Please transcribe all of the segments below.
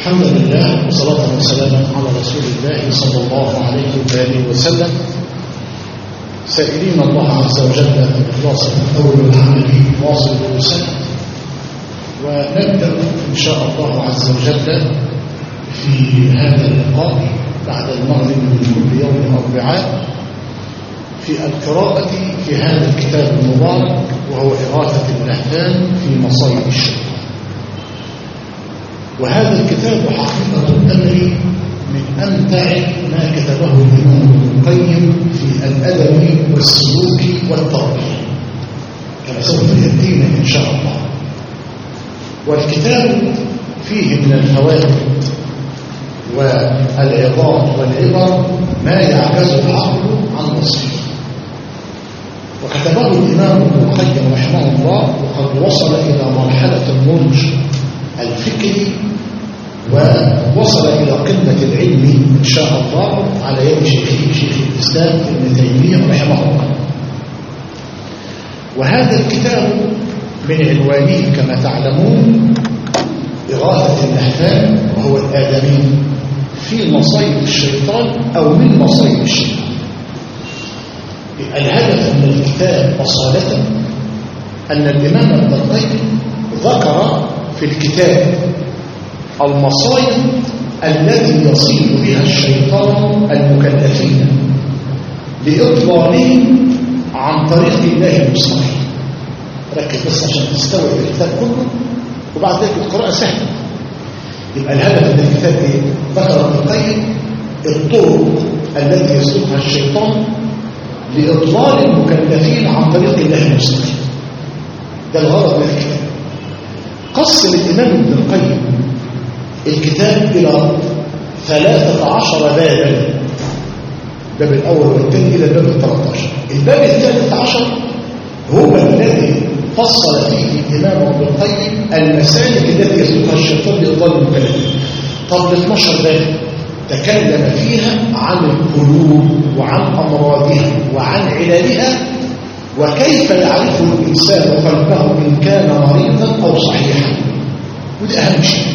الحمد لله وصلاة وسلاما على رسول الله صلى الله عليه وآله وسلم سائلين الله عز وجل بإخلاص القول والعمل واصل وسلم ونبدأ إن شاء الله عز وجل في هذا اللقاء بعد المغرب من كل يوم أربعاء في القراءة في هذا الكتاب المبارك وهو إغاثة اللهفان في مصائب الشيطان وهذا الكتاب حقيقة الأمر من أمتع ما كتبه الإمام ابن القيم في الأدب والسلوك والتربية كما سوف يأتينا إن شاء الله والكتاب فيه من الفوائد والعظات والعبر ما يعجز العقل عن وصفه وكتبه الإمام ابن القيم رحمه الله وقد وصل إلى مرحلة النضج الفكري ووصل إلى قمة العلم إن شاء الله على يد شيخه شيخ الإسلام ابن تيمية رحمه الله وهذا الكتاب من عنوانه كما تعلمون إغاثة اللهفان وهو الآدمي في مصيد الشيطان أو من مصيد الشيطان الهدف من الكتاب أصالة أن الإمام ابن القيم ذكر في الكتاب المصائب التي يصيب بها الشيطان المكلفين لإضلالهم عن طريق الله المستقيم ركز بس عشان تستوعب الكتاب كله وبعد ذلك القراءة سهلة يبقى الهدف من الكتاب ايه؟ ذكر ابن القيم الطرق التي يسلكها الشيطان لإضلال المكلفين عن طريق الله المستقيم ده الغرض من الكتاب قسم الإمام ابن القيم الكتاب إلى ثلاثة عشر بابا الباب الأول والثاني إلى الباب الثلاثة الباب الثالث عشر هو الذي فصل فيه الإمام ابن القيم المسالك التي يسلكها الشيطان لإضلال المكلفين طب 12 باب تكلم فيها عن القلوب وعن أمراضها وعن علالها وكيف يعرف الإنسان قلبه إن كان مريضا أو صحيحا وده أهم شيء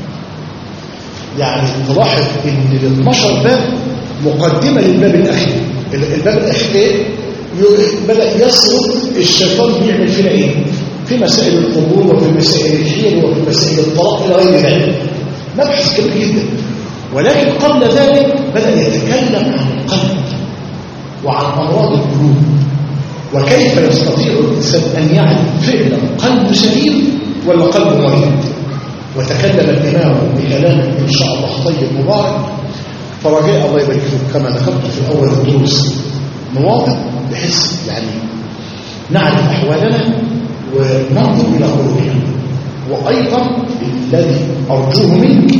يعني تلاحظ ان ال 12 باب مقدمه للباب الاخير الباب الاخير ايه بدا يصرف الشيطان بيعمل فينا ايه في مسائل القبور وفي مسائل الحيل وفي مسائل الطلاق الى غير ذلك مبحث كبير جدا ولكن قبل ذلك بدا يتكلم عن القلب وعن امراض القلوب وكيف يستطيع الانسان ان يعرف فعلا قلبه سليم ولا قلبه مريض وتكلم الإمام بكلام إن شاء الله طيب مبارك فرجاء الله يبارك فيك كما ذكرت في أول الدروس نواظب بحيث يعني نعرف أحوالنا وننظر إلى قلوبنا وأيضا الذي أرجوه منك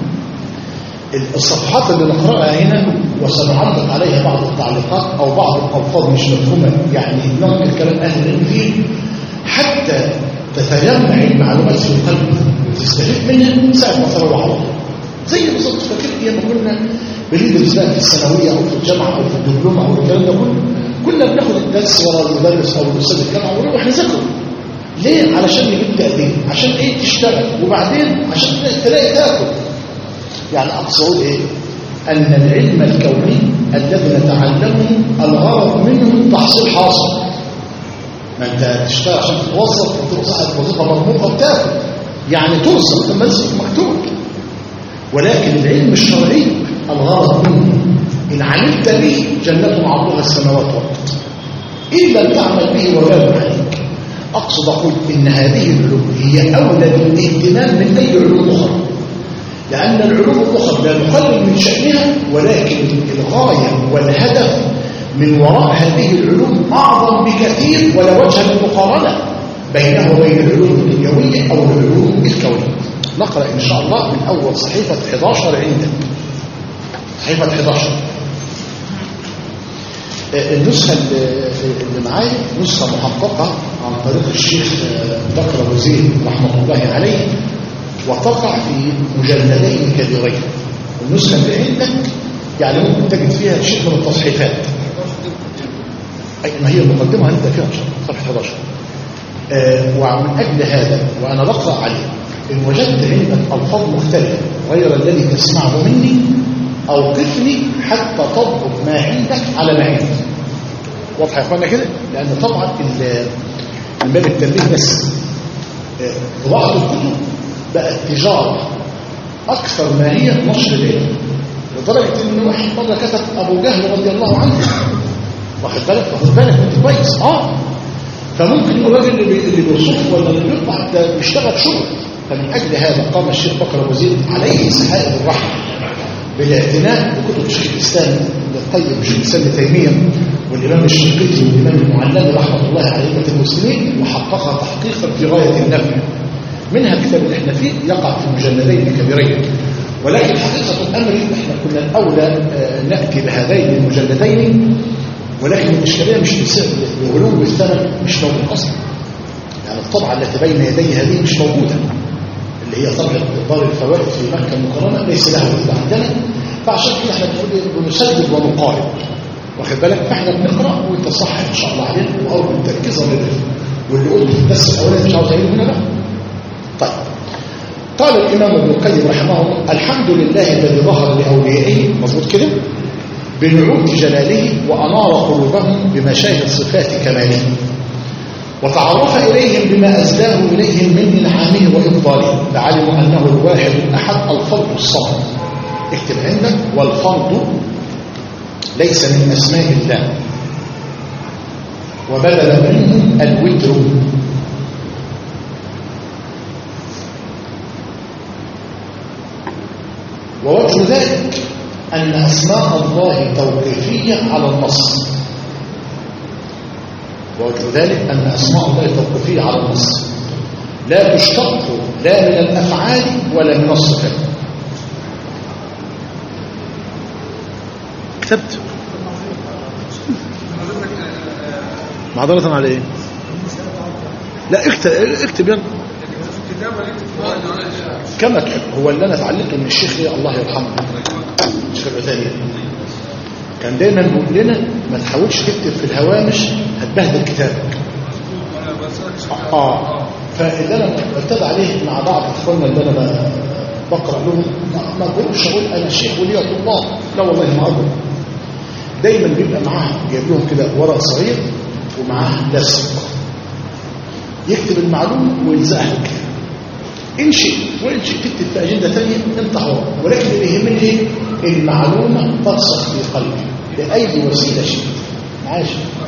الصفحات اللي نقرأها هنا وسنعلق عليها بعض التعليقات أو بعض الألفاظ مش مفهومة يعني ننقل كلام أهل العلم فيه حتى تتجمع المعلومات في القلب وتستفيد منها ساعة ما تروح على طول زي بالظبط فاكر ايام ما كنا بندرس بقى في الثانويه او في الجامعه او في الدبلومه او الكلام ده كله كنا بناخد الدرس ورا المدرس او الاستاذ الجامعه ونروح نذاكره ليه؟ علشان نجيب تقديم عشان ايه تشتغل وبعدين عشان تلاقي تاكل يعني اقصد ايه؟ ان العلم الكوني الذي نتعلمه الغرض منه تحصيل حاصل ما انت تشتغل عشان تتوظف وتبقى صاحب وظيفه مرموقه وتاكل يعني ترزق ثم رزق مكتوب ولكن العلم الشرعي الغرض منه ان عملت به جنة عرضها السماوات والارض ان لم تعمل به وبال عليك اقصد اقول ان هذه العلوم هي اولى بالاهتمام من اي علوم اخرى لان العلوم الاخرى لا نقلل من شانها ولكن الغايه والهدف من وراء هذه العلوم أعظم بكثير ولا وجه للمقارنة بينه وبين العلوم الدنيوية أو العلوم الكونية نقرأ إن شاء الله من أول صحيفة 11 عندك صحيفة 11 النسخة اللي معايا نسخة محققة عن طريق الشيخ بكر أبو زيد رحمة الله عليه وتقع في مجلدين كبيرين النسخة اللي عندك يعني ممكن تجد فيها شيء من التصحيفات أي ما هي المقدمة هنبدأ فيها إن شاء الله صفحة 11 آه ومن أجل هذا وأنا بقرأ عليه إن وجدت عندك ألفاظ مختلفة غير الذي تسمعه مني أوقفني حتى تضبط ما عندك على ما عندي واضح يا اخوانا كده لأن طبعا من باب التنبيه بس طباعة الكتب بقت تجارة أكثر ما هي نشر العلم لدرجة إن واحد مرة كتب أبو جهل رضي الله عنه واخد بالك واخد بالك أنت كويس أه فممكن الراجل اللي بي- اللي بيوصف ولا اللي بيطبع ده بيشتغل شغل فمن أجل هذا قام الشيخ بكر أبو زيد عليه سحائب الرحمة بالاعتناء بكتب شيخ الإسلام ابن القيم وشيخ الإسلام ابن تيمية والإمام الشنقيطي والإمام المعلم رحمة الله على أئمة المسلمين وحققها تحقيقا في غاية النفع منها الكتاب اللي احنا فيه يقع في مجلدين كبيرين ولكن حقيقة الأمر احنا كنا الأولى آه، نأتي بهذين المجلدين ولكن الإشكالية مش بسبب غلو الثمن مش موجود أصلا يعني الطبعة التي بين يدي هذه مش موجودة اللي هي طبعة دار الفوائد في مكة المكرمة ليس لها وجود عندنا فعشان كده احنا بنقول إيه؟ بنسدد ونقارب واخد بالك فاحنا بنقرا وانت صح ان شاء الله علينا وارجو التركيز ونرفع واللي قلت في الدرس الاولاني مش عاوز اعيده هنا بقى طيب قال الامام ابن القيم رحمه الله الحمد لله الذي ظهر لاوليائه مظبوط كده بنعوت جلاله وانار قلوبهم بمشاهد صفات كماله وتعرف إليهم بما أزداه إليهم من إنعامه وإفضاله فعلموا أنه الواحد الأحد الفرد الصمد اكتب عندك والفرد ليس من أسماء الله وبدل منه الوتر ووجه ذلك أن أسماء الله توقيفية على النص ووجه ذلك أن أسماء الله توقيفية على النص لا تشتق لا من الأفعال ولا من الصفات كتبت معذرة على ايه لا اكتب اكتب يلا كما تحب هو اللي انا اتعلمته من الشيخ إيه؟ الله يرحمه الشيخ العثيمين كان دايما بيقول لنا ما تحاولش تكتب في الهوامش هتبهدل كتابك اه فاللي انا ابتدى عليه مع بعض اخواننا اللي انا ب- بقرا لهم ما- ما بقولش اقول انا شيخ ولي الله لا والله ما اقول دايما بيبقى معاه جايب لهم كده ورق صغير ومعاه لصق يكتب المعلومه ويلزقها كده ان شئت وان شئت تكتب في اجنده ثانيه انت حر ولكن اللي يهمني ايه المعلومه ترسخ في قلبي باي وسيله شئت معاش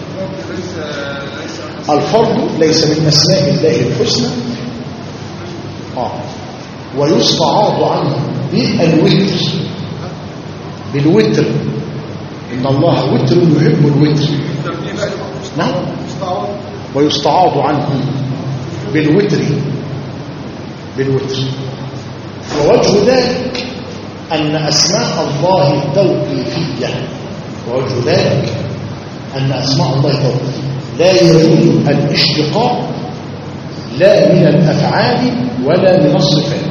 الفرد ليس من اسماء الله الحسنى اه ويستعاض عنه بالوتر بالوتر ان الله وتر يحب الوتر نعم ويستعاض عنه بالوتر بالوتر ووجه ذلك أن أسماء الله توقيفية ووجه ذلك أن أسماء الله توقيفية لا يجوز الاشتقاق لا من الأفعال ولا من الصفات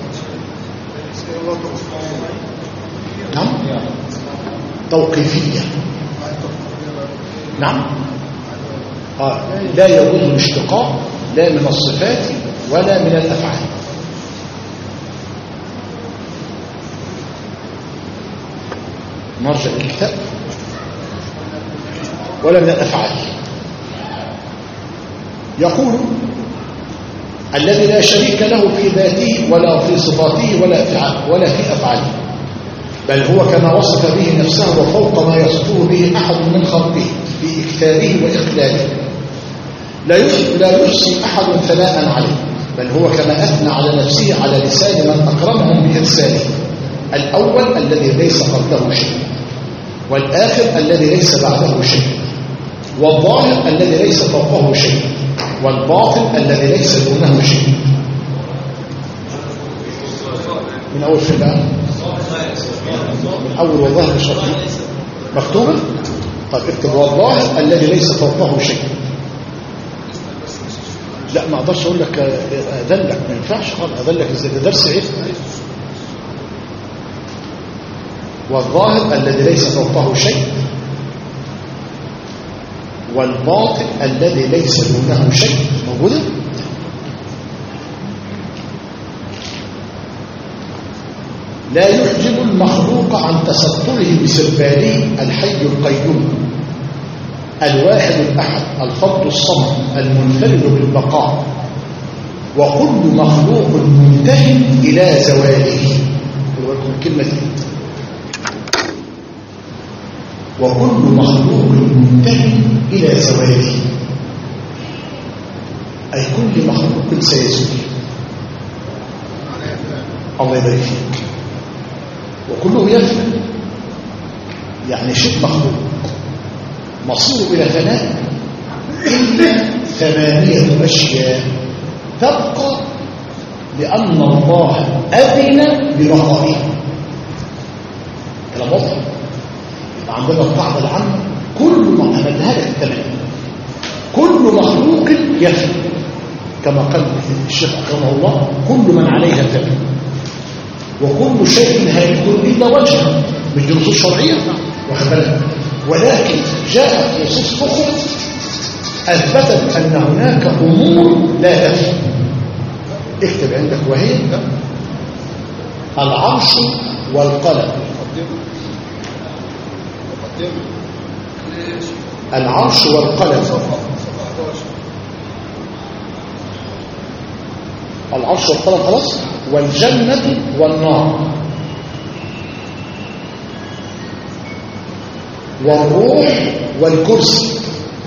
نعم توقيفية نعم آه. لا يجوز الاشتقاق لا من الصفات ولا من الأفعال نرجع للكتاب ولا من الأفعال يقول الذي لا شريك له في ذاته ولا في صفاته ولا في ع- ولا في أفعاله بل هو كما وصف به نفسه وفوق ما يصفه به أحد من خلقه في إكتابه وإقلاله لا يحصي لا يحصي أحد ثناء عليه بل هو كما أثنى على نفسه على لسان من أكرمهم بإرساله الأول الذي ليس قبله شيء والآخر الذي ليس بعده شيء والظاهر الذي ليس فوقه شيء والباطن الذي ليس دونه شيء من أول فين بقى؟ من أول والظاهر الشرطي مكتوبة؟ طيب اكتب والظاهر الذي ليس فوقه شيء لا ما اقدرش اقول لك اذلك ما ينفعش خالص اذلك ازاي ده درس ايه والظاهر الذي ليس فوقه شيء والباطن الذي ليس دونه شيء موجوده لا يعجب المخلوق عن تستره بسرباله الحي القيوم الواحد الأحد الفرد الصمد المنفرد بالبقاء وكل مخلوق منتهي إلى زواله لكم الكلمة دي وكل مخلوق منتهي إلى زواله أي كل مخلوق سيزول الله يبارك فيك وكله يفنى يعني شيء مخلوق مصيره إلى فناء إلا ثمانية أشياء تبقى لأن الله أذن ببقائها كلام واضح يبقى عندنا القاعدة العامة كل ما أمدها لك الثمانية كل مخلوق يفنى كما قال الشيخ أكرمه الله كل من عليها فنى وكل شيء هالك إلا وجهه مش دي نصوص شرعية واخد بالك ولكن جاءت نصوص أخرى أثبتت أن هناك أمور لا تفي اكتب عندك وهي العرش والقلم العرش والقلم العرش والقلم خلاص والجنة والنار والروح والكرسي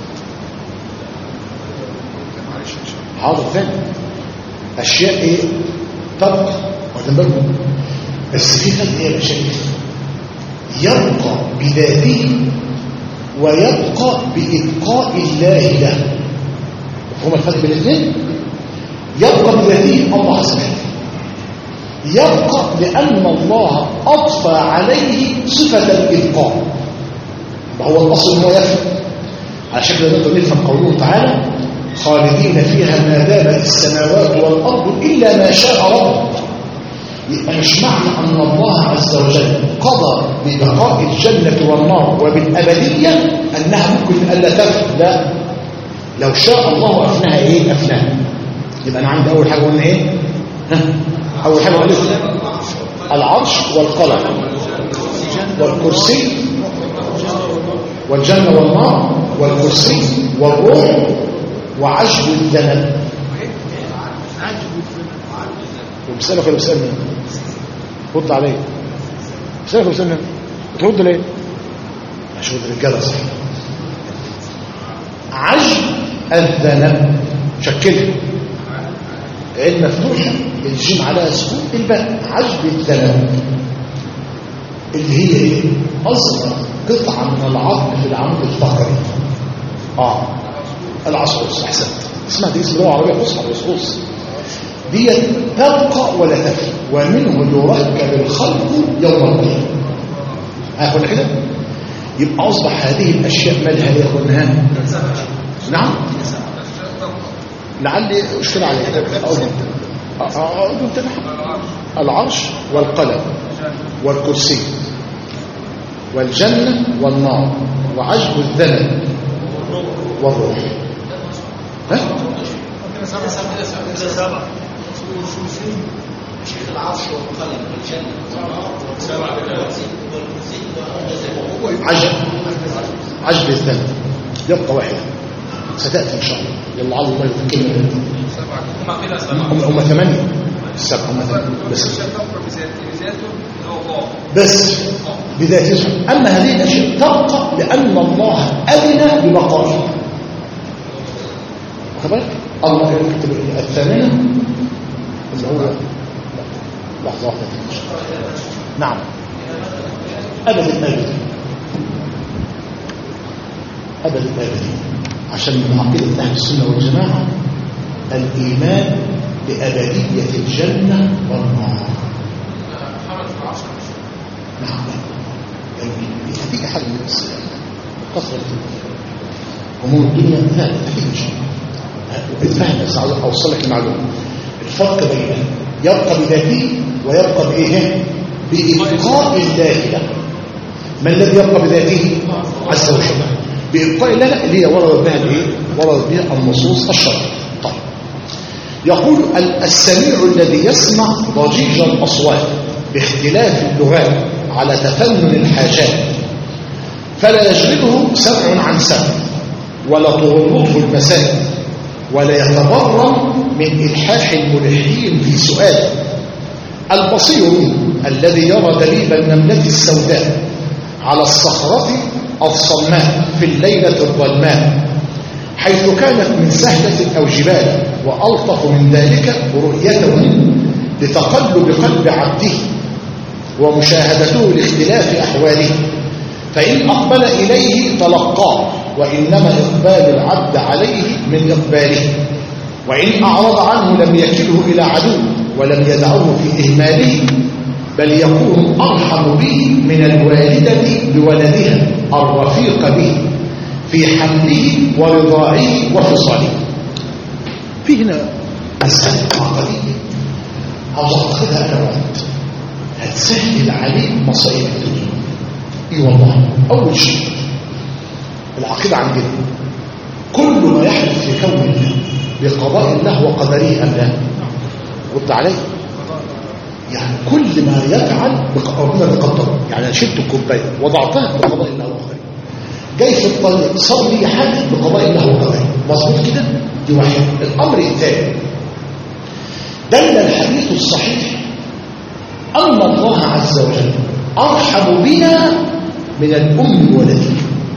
حاضر ثاني اشياء ايه تبقى واخدين بالكم بس في فرق ايه يا مشايخ يبقى بذاته ويبقى بإبقاء الله له هما الفرق بين الاثنين يبقى بذاته الله عز وجل يبقى لأن الله أضفى عليه صفة الإبقاء وهو الأصل هو يفهم على شكل نقدر نفهم قوله تعالى خالدين فيها ما دامت السماوات والأرض إلا ما شاء رب يبقى مش معنى أن الله عز وجل قضى ببقاء الجنة والنار وبالأبدية أنها ممكن ألا تفهم لا لو شاء الله أفناها إيه أفناها يبقى أنا عندي أول حاجة قلنا إيه ها أول حاجة قلنا العرش والقلم والكرسي والجنة والنار والكرسي والروح وعجب الذنب وبسألك ولا بسألني رد علي بسألك ولا بسألني ترد ليه عشان الرجالة صح عجب الذنب شكلها عين مفتوحة الجيم عليها سكون الباء عجب الذنب اللي هي ايه اصغر قطعة من العظم في العمود الفقري اه العصعوص احسنت اسمها دي اسم لغه عربيه فصحى العصعوص دي تبقى ولا تفي ومنه يركب الخلق يوم القيامه ها قلنا كده يبقى اصبح هذه الاشياء مالها يا اخوانا نعم لعلي اشكل عليك اقول انت العرش والقلم والكرسي والجنة والنار وعجب الذنب والروح ها؟ العرش والقلم والجنة عجب عجب الذنب يبقى واحدة ستأتي إن شاء الله يلا الله ما يذكرنا هما كده هم هم ثمانية السبع هم ثمانية بس بذاته اللي هو الله بس بذاتها أما هذه الأشياء تبقى لأن الله أذن ببقائها خبر الله يكتب الثامنة اللي هو لحظة واحدة نعم أبد الأبد أبد الأبد عشان من عقيدة أهل السنة والجماعة الإيمان بأبدية الجنة والنار نعم جميل هتيجي حل من السلام كثرة أمور الدنيا لا هتيجي إن شاء الله اتفهم بس عاوز أوصل لك المعلومة الفرق بين يبقى بذاته ويبقى بإيه؟ بإبقاء الله له ما الذي يبقى بذاته عز وجل بإبقاء الله له اللي هي وردت بها الإيه؟ وردت بها النصوص الشرعية طيب يقول السميع الذي يسمع ضجيج الأصوات باختلاف اللغات على تفنن الحاجات فلا يشغله سمع عن سمع ولا تغلطه المسائل ولا يتبرم من إلحاح الملحين في سؤاله البصير الذي يرى دليل النملة السوداء على الصخرة الصماء في الليلة الظلماء حيث كانت من سهلة أو جبال وألطف من ذلك رؤيته لتقلب قلب عبده ومشاهدته لاختلاف أحواله فإن أقبل إليه تلقاه وإنما إقبال العبد عليه من إقباله وإن أعرض عنه لم يكله إلى عدو ولم يدعه في إهماله بل يكون أرحم به من الوالدة بولدها الرفيق به في حمله ورضاعه وفصاله في هنا مسألة عقدية عاوز أعتقدها أنا وأنت هتسهل عليك مصائب الدنيا اي والله اول شيء العقيده عندنا كل ما يحدث في كون الله بقضاء الله وقدره ام لا رد علي يعني كل ما يفعل ربنا بقدره يعني انا شلت الكوبايه وضعتها بقضاء الله وقدره جاي في الطريق صلي حاجه بقضاء الله وقدره مظبوط كده دي واحده الامر الثاني دل الحديث الصحيح ان الله عز وجل ارحم بنا من الأم ولدها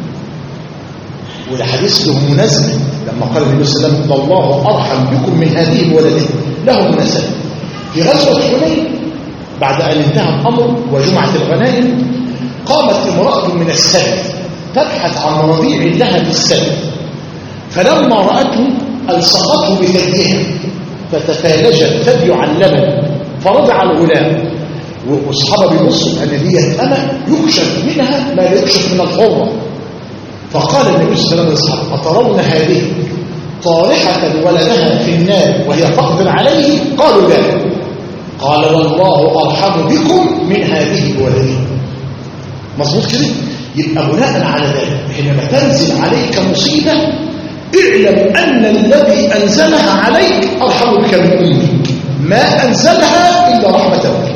والحديث له مناسبة لما قال النبي صلى الله عليه وسلم الله أرحم بكم من هذه بولده له مناسبة في غزوة حنين بعد أن انتهى الأمر وجمعت الغنائم قامت امرأة من السبت تبحث عن رضيع لها في السبت فلما رأته ألصقته بثديها فتفالجت ثدي عن لبن فرضع الغلام واصحابها بيبصوا ان دي انا يكشف منها ما لا يكشف من الحره فقال النبي صلى الله عليه وسلم اترون هذه طارحه ولدها في النار وهي تقدر عليه قالوا لا قال والله ارحم بكم من هذه بولده مظبوط كده يبقى بناء على ذلك حينما تنزل عليك مصيبه اعلم ان الذي انزلها عليك ارحم بك من امك ما انزلها الا رحمه بك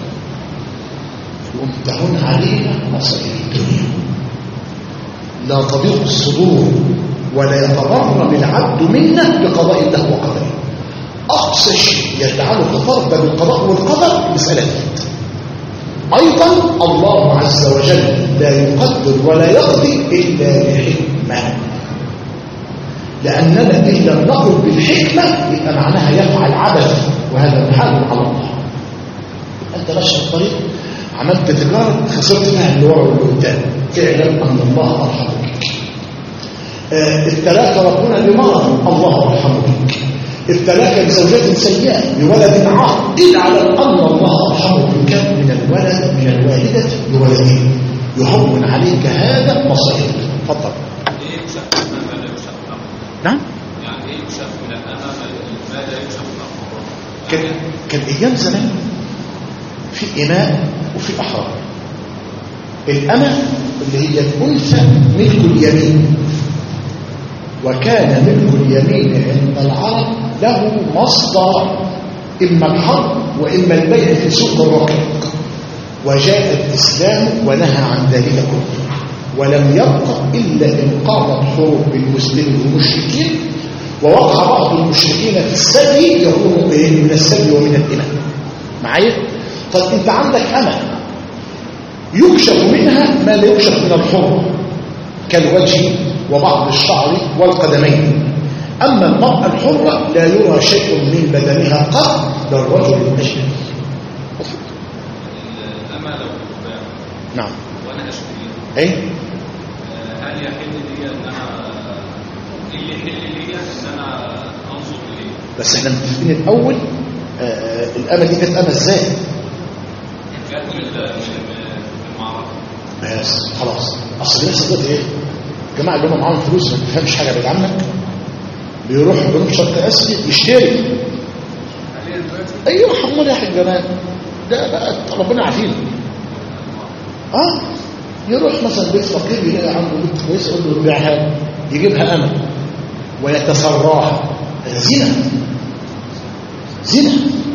تهون علينا مصائب الدنيا لا تضيق الصدور ولا يتغرم العبد منا بقضاء الله وقدره أقصى شيء يجعلك ترضى بالقضاء والقدر مسألة أيضا الله عز وجل لا يقدر ولا يقضي إلا بحكمة لأننا إن لم نقل بالحكمة يبقى معناها يفعل عبث وهذا محال على الله أنت ماشي في الطريق عملت تجارة خسرت فيها اللي ورا واللي قدام اعلم أن الله أرحم بك آه ابتلاك ربنا بمرض الله أرحم بك ابتلاك بزوجة سيئة بولد عاق اعلم أن الله أرحم بك من الولد من الوالدة بولده يهون عليك هذا مصائب تفضل ايه يكشف ما لا يكشف له نعم يعني ايه يكشف من الامام ما لا يكشف له كان كان ايام زمان في إماء وفي أحرار الأمة اللي هي الأنثى ملك اليمين وكان ملك اليمين عند العرب له مصدر إما الحرب وإما البيع في سوق الرقيق وجاء الإسلام ونهى عن ذلك كله ولم يبقى إلا إن قامت حروب بالمسلمين والمشركين ووقع بعض المشركين في السبي يكون من السبي ومن الإمام معايا؟ طيب انت عندك امل يكشف منها ما لا يكشف من الحر كالوجه وبعض الشعر والقدمين اما المراه الحره لا يرى شيء من بدنها قط للرجل الاجنبي الأمة لو باع نعم وأنا أشتري ايه هل يحل لي أن أنا إيه اللي يحل لي أن أنا أنظر إليه؟ بس احنا متفقين الاول آه الامه دي كانت امه ازاي جات من ال- من المعرض بس خلاص اصل الناس دلوقتي ايه الجماعه اللي هم معاهم فلوس ما بتفهمش حاجه بعيد عنك بيروح بنوك شرق اسيا يشتري حاليا دلوقتي ايوه حمول يا حاج جمال ده بقى ربنا عافينا اه يروح مثلا بيت فقير يلاقي عنده بنت كويسه يقول له بيعها له. يجيبها انا ويتسراها هذا زنا زنا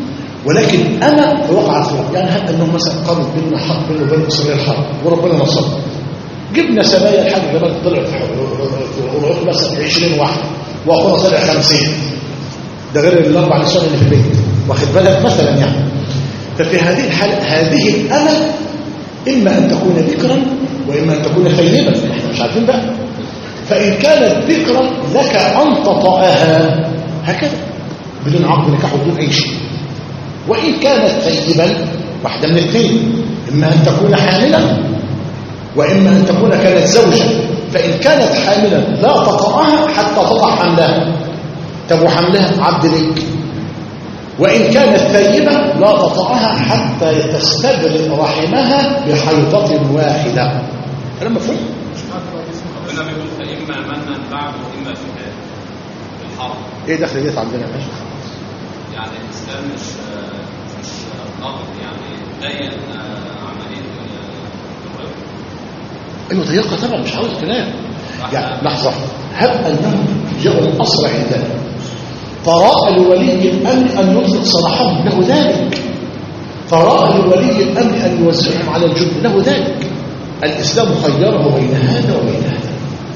ولكن انا وقعت فيه يعني هب انه مثلا قامت بيننا حرب بينه وبين اسرائيل حرب وربنا نصرنا جبنا سبايا الحاج جمال طلع في ورعته مثلا 20 واحد واخونا طلع 50 ده غير الاربع نسوان اللي في البيت واخد بالك مثلا يعني ففي هذه الحاله هذه الامه اما ان تكون ذكرا واما ان تكون ثيبا احنا مش عارفين بقى فان كانت ذكرا لك ان تطأها هكذا بدون عقد نكاح وبدون اي شيء وان كانت ثيبا واحده من الاثنين اما ان تكون حاملا واما ان تكون كانت زوجه فان كانت حاملا لا تطأها حتى تضع حملها طب وحملها عبد ليك وإن كانت ثيبة لا تطعها حتى تستبرئ رحمها بحيضة واحدة كلام مفهوم؟ ربنا بيقول فإما منا بعد وإما فداء في الحرب ايه دخل ديت عندنا يا باشا؟ يعني الإسلام مش مش نقد يعني دين عملية الرق ايوه ضيقه طبعا مش عاوز كلام يعني لحظه هب انهم جاءوا الاسرى عندنا فراى لولي الامر ان يطلق سراحهم له ذلك فراى لولي الامر ان يوزعهم على الجند له ذلك الاسلام خيره بين هذا وبين هذا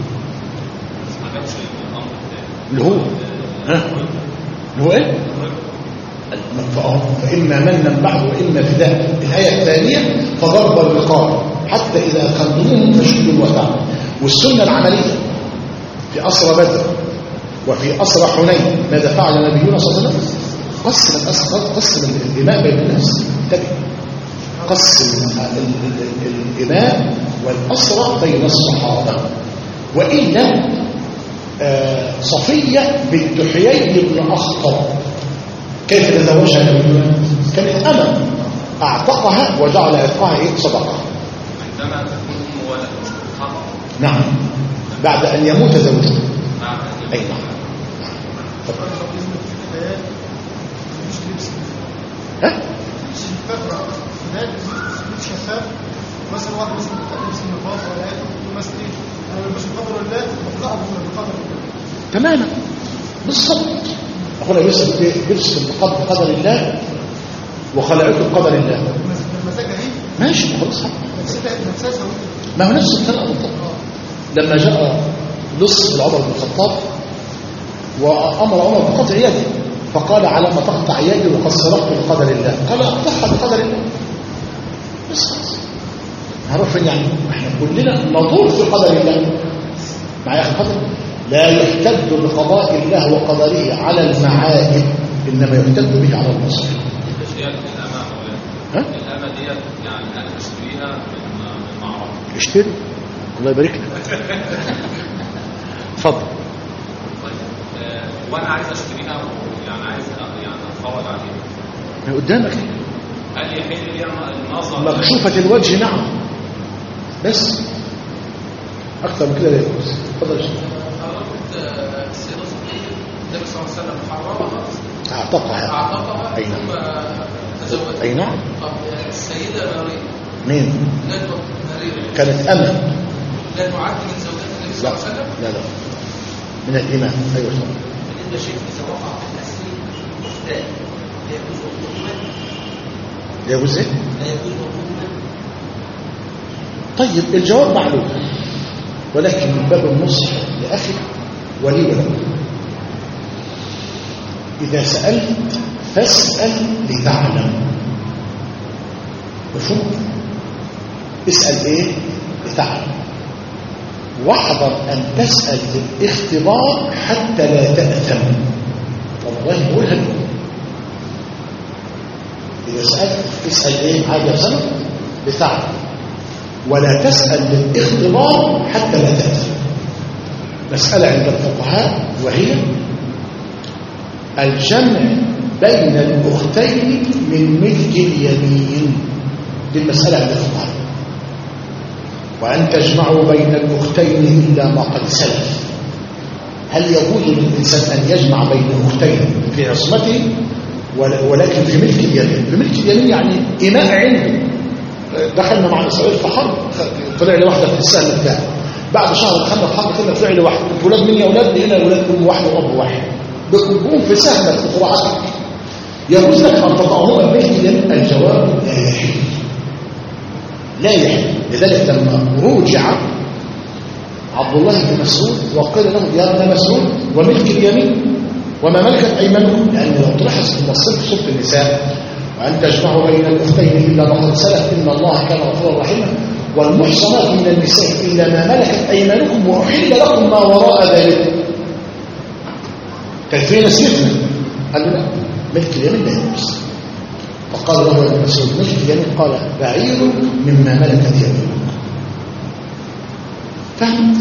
ما جابش الأمر الثاني اللي هو ها اللي هو ايه فأه- فإما منا بعد وإما فداء الآية الثانية فضرب الرقاب حتى إذا خندوهم فشدوا الوثاق والسنة العملية في أسرى بدر وفي أسرى حنين ماذا فعل نبينا صلى الله عليه وسلم قسم الأسرى قسم الإماء بين الناس انتبه قسم ال- ال- ال- الإماء والأسرى بين الصحابة وإلا آه، صفية بنت حيي بن أخطب كيف تزوجها نبينا كانت أمة أعتقها وجعل عتقها إيه صدقة عندما تكون أم ولد خطأ نعم بعد أن يموت زوجها بعد أن أي يكون نعم ها مثلا واحد مثلا بتعلم سن الباص ولا ايه يقول مثلا ايه انا مش بقدر الله بطلعه بقدر الله تماما بالضبط أخونا يوسف بيرسم بقدر قدر الله وخلعته بقدر الله المزاجة ايه ماشي خلاص نفسها نفسها ما هو نفس الكلام بالضبط لما جاء لص لعمر بن الخطاب وامر عمر بقطع يده فقال على ما تقطع يدي وقد سرقت بقدر الله قال اقطعها بقدر الله بس خلاص هنروح فين يعني احنا كلنا ندور في قدر الله معايا اخي قدر لا يحتد بقضاء الله وقدره على المعائب انما يحتد به على المصير الأشياء الأمة ها؟ أولا الأمة ديت يعني أنا أشتريها من من معرض اشتري الله يبارك لك اتفضل طيب آه، وأنا عايز أشتريها ويعني عايز أ- يعني أتفرج عليها ما قدامك هل يحل لي النظر مكشوفة الوجه نعم بس أكثر من كده لا يجوز اتفضل يا شيخ. قلت السيدة صفية النبي صلى الله عليه وسلم حرمها أعتقها أعتقها أي نعم ثم تزوجها أي نعم طب السيدة مريم مين لا ت- مريم كانت أمة لا تعد من زوجات النبي صلى لا الله عليه وسلم لا لا من الإمام أيوة طبعا بالنسبه لشيخ اذا وقع في الاسير مختال لا يجوز وقوعهما يا أبو زيد لا يجوز وقوعهما طيب الجواب معلوم ولكن من باب النصح لأخي ولي ولك إذا سألت فاسأل لتعلم مفهوم اسأل إيه لتعلم واحذر أن تسأل للاختبار حتى لا تأثم والله بقولها لكم إذا سألت اسأل إيه عادي يا سنة لتعلم ولا تسأل للاختبار حتى لا تأثم مسألة عند الفقهاء وهي الجمع بين الأختين من ملك اليمين دي المسألة عند الفقهاء وأن تجمعوا بين الأختين إلا ما قد سلف هل يجوز للإنسان أن يجمع بين أختين في عصمته ول- ولكن في ملك اليمين في ملك اليمين يعني إماء عنده دخلنا مع إسرائيل في حرب طلع لي واحدة في السهل بتاعي بعد شهر دخلنا في حرب كده طلع لي واحدة انتوا ولاد مين يا ولاد هنا ولاد أم واحد وأب واحد بتكون في سهمك في قرعتك يجوز لك أن تضعهما بين اليمين الجواب لا يحل لا يحل لذلك لما رجع عبد الله بن مسعود وقال له يا ابن مسعود وملك اليمين وما ملكت ايمانكم لان لو تلاحظ في الصف صف النساء وان تجمعوا بين الاختين الا وقد سلف ان الله كان غفورا رحيما والمحصنات من النساء الا ما ملكت ايمانكم واحل لكم ما وراء ذلك كان فين السفن قال له لا ملك اليمين لا يجوز فقال له ابن مسعود ملك اليمين قال بعير مما ملكت يمينكم فهمت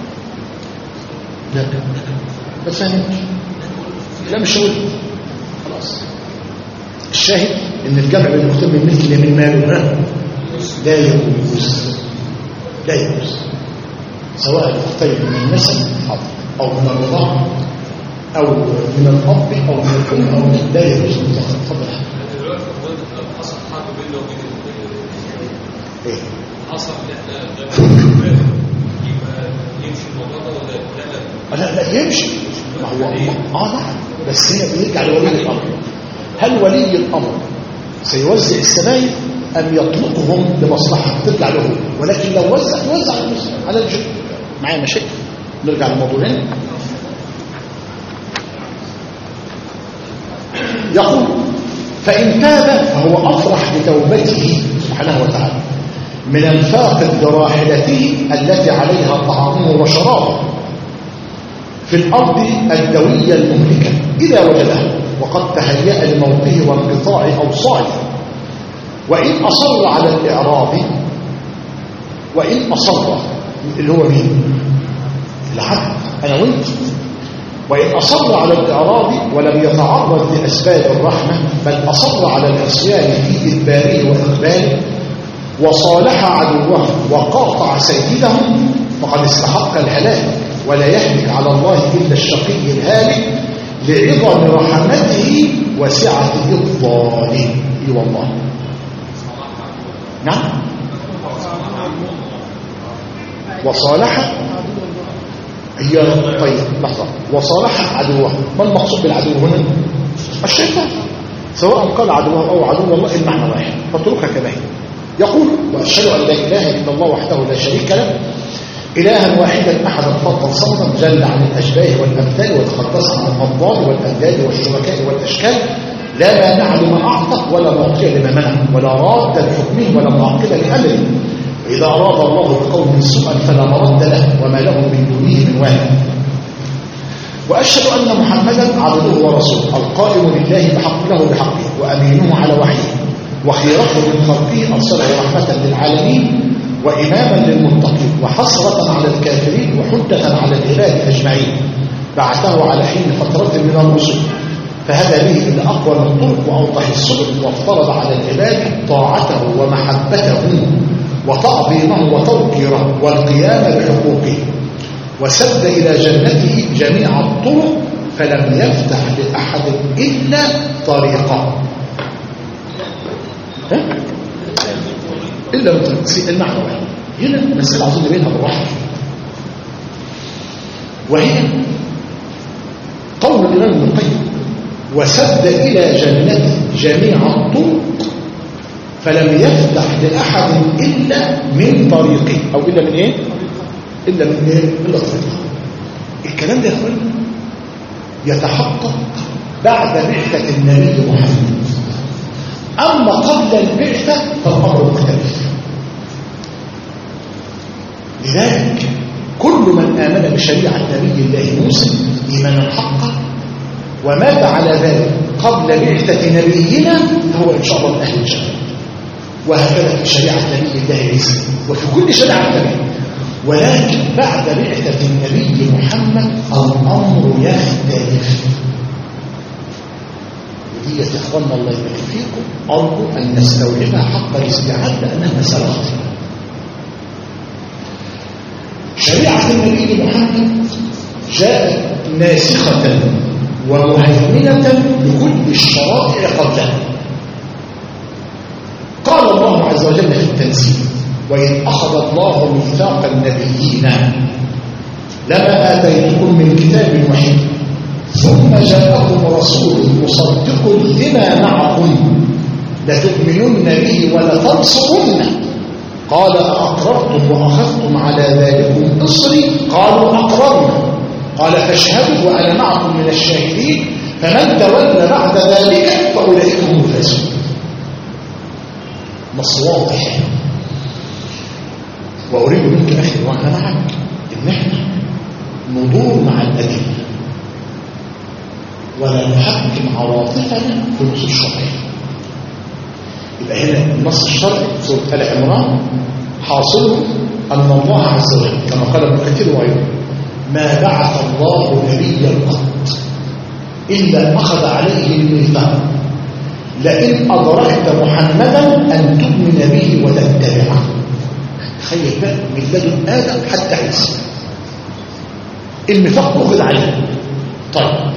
لا ما فهمتش لا مش هقول خلاص الشاهد ان الجمع بين الاختين من ملك اليمين ماله لا يجوز لا يجوز سواء الاختين من النسب او من الرضاعه او من الاب او من الام او من لا يجوز تفضل دلوقتي لو حصل حرب بيننا وبين ال- ايه حصل ان احنا غير يبقى يمشي الموضوع ده ولا لا لا لا لا يمشي ما هو اه نعم بس هنا بيرجع لولي الامر هل ولي الامر سيوزع السبايل ام يطلقهم لمصلحه ترجع له ولكن لو وزع يوزع على المسلم على الجن معايا مشاكل نرجع لموضوعنا يقول فإن تاب فهو أفرح بتوبته سبحانه وتعالى من الفاقد لراحلته التي عليها طعامه وشرابه في الأرض الدوية المهلكة إذا وجدها وقد تهيأ لموته وانقطاع أوصاله وإن أصر على الإعراب وإن أصر اللي هو مين العبد أنا وانت وإن أصر على الإعراب ولم يتعرض لأسباب الرحمة بل أصر على العصيان في إدباره وإقباله وصالح عدوه وقاطع سيده فقد استحق الهلاك ولا يهلك على الله إلا الشقي الهالك لعظم رحمته وسعة الظالم اي والله نعم وصالح هي طيب لحظة وصالح عدوه ما المقصود بالعدو هنا الشيطان سواء قال عدوه أو عدو الله المعنى واحد فاتركها كما هي يقول وأشهد أن لا إله إلا الله وحده لا شريك له إلها واحدا أحدا فضلا صمدا جل عن الأشباه والأمثال وتقدس عن الأضداد والأنداد والشركاء والأشكال لا مانع لما أعطى ولا معطي لما منع ولا راد لحكمه ولا معقب لأمره وإذا أراد الله بقوم سوءا فلا مرد له وما له من دونه من والد وأشهد أن محمدا عبده ورسوله القائم لله بحق له بحقه وأمينه على وحيه وخيرته من خلقه أرسله رحمة للعالمين وإماما للمتقين وحسرة على الكافرين وحجة على العباد أجمعين بعثه على حين فترة من الرسل فهدى به إلى أقوى الطرق وأوضح السبل وافترض على العباد طاعته ومحبته وتعظيمه وتوقيره والقيام بحقوقه وسد إلى جنته جميع الطرق فلم يفتح لأحد إلا طريقه ها؟ إلا من طريق المعنى واحد هنا المسألة عاوزين بينها بالراحة وهي قول الإمام ابن القيم وسد إلى جنته جميع الطرق فلم يفتح لأحد إلا من طريقه أو إلا من إيه؟ إلا من إيه؟ إلا طريقه الكلام ده يا أخوان يتحقق بعد بعثة النبي محمد أما قبل البعثة فالأمر مختلف لذلك كل من آمن بشريعة نبي الله موسى إيمانا حقا ومات على ذلك قبل بعثة نبينا فهو إن شاء الله من أهل الجنة وهكذا في شريعة نبي الله عيسى وفي كل شريعة نبي ولكن بعد بعثة النبي محمد الأمر يختلف ودي يا اخواننا الله يبارك فيكم أرجو أن نستوعبها حق الاستيعاب لأنها مسألة خطيرة شريعة النبي محمد جاءت ناسخة ومهيمنة لكل الشرائع قبلها قال الله عز وجل في التنزيل وإن أخذ الله ميثاق النبيين لما آتيتكم من كتاب وحكمة ثم جاءكم رسول مصدق لما معكم لتؤمنن به ولتنصرنه قال أأقررتم وأخذتم على ذلكم إصري قالوا أقررنا قال فاشهدوا وأنا معكم من الشاهدين فمن تولى بعد ذلك فأولئك هم الفاسقون نص واضح وأريد منك أخي وأنا معك إن احنا ندور مع الأدلة ولا نحكم عواطفنا في النصوص الشرعية يبقى هنا النص الشرعي سورة آل عمران حاصله أن الله عز وجل كما قال ابن كثير وغيره ما بعث الله نبيا قط إلا أخذ عليه الميثاق لئن أدركت محمدا أن تؤمن به وتتبعه تخيل بقى من لدن آدم حتى عيسى الميثاق أخذ عليه طيب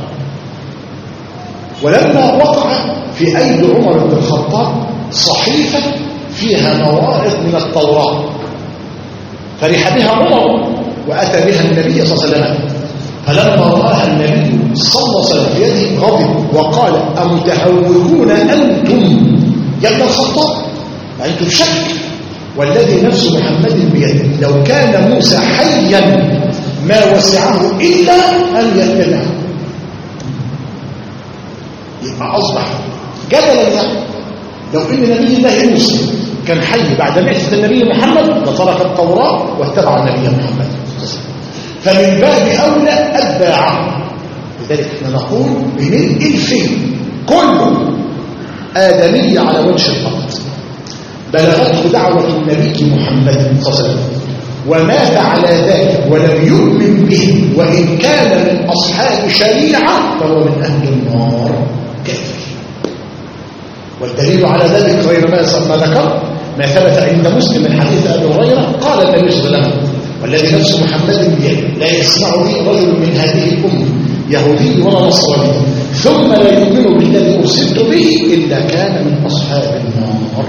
ولما وقع في أيدي عمر بن الخطاب صحيفة فيها موارد من التوراة فرح بها عمر وأتى بها النبي صلى الله عليه وسلم فلما رآها النبي صلى الله عليه وسلم في يده غضب وقال أمتهوكون أنتم يا ابن الخطاب أنتم شك والذي نفس محمد بيده لو كان موسى حيا ما وسعه إلا أن يتبعه يبقى أصبح جدلا يعني لو ان نبي الله موسى كان حي بعد بعثه النبي محمد لترك التوراه واتبع النبي محمد فمن باب اولى اتباعه لذلك احنا نقول بننقل فيه كل ادمي على وجه الارض بلغته دعوه النبي محمد صلى الله عليه وسلم ومات على ذلك ولم يؤمن به وان كان من اصحاب شريعه فهو من اهل النار كافر والدليل على ذلك غير ما ما ذكر ما ثبت عند مسلم من حديث ابي هريره قال النبي صلى الله عليه وسلم والذي نفس محمد بيده لا يسمع بي رجل من هذه الامه يهودي ولا نصراني ثم لا يؤمن بالذي ارسلت به الا كان من اصحاب النار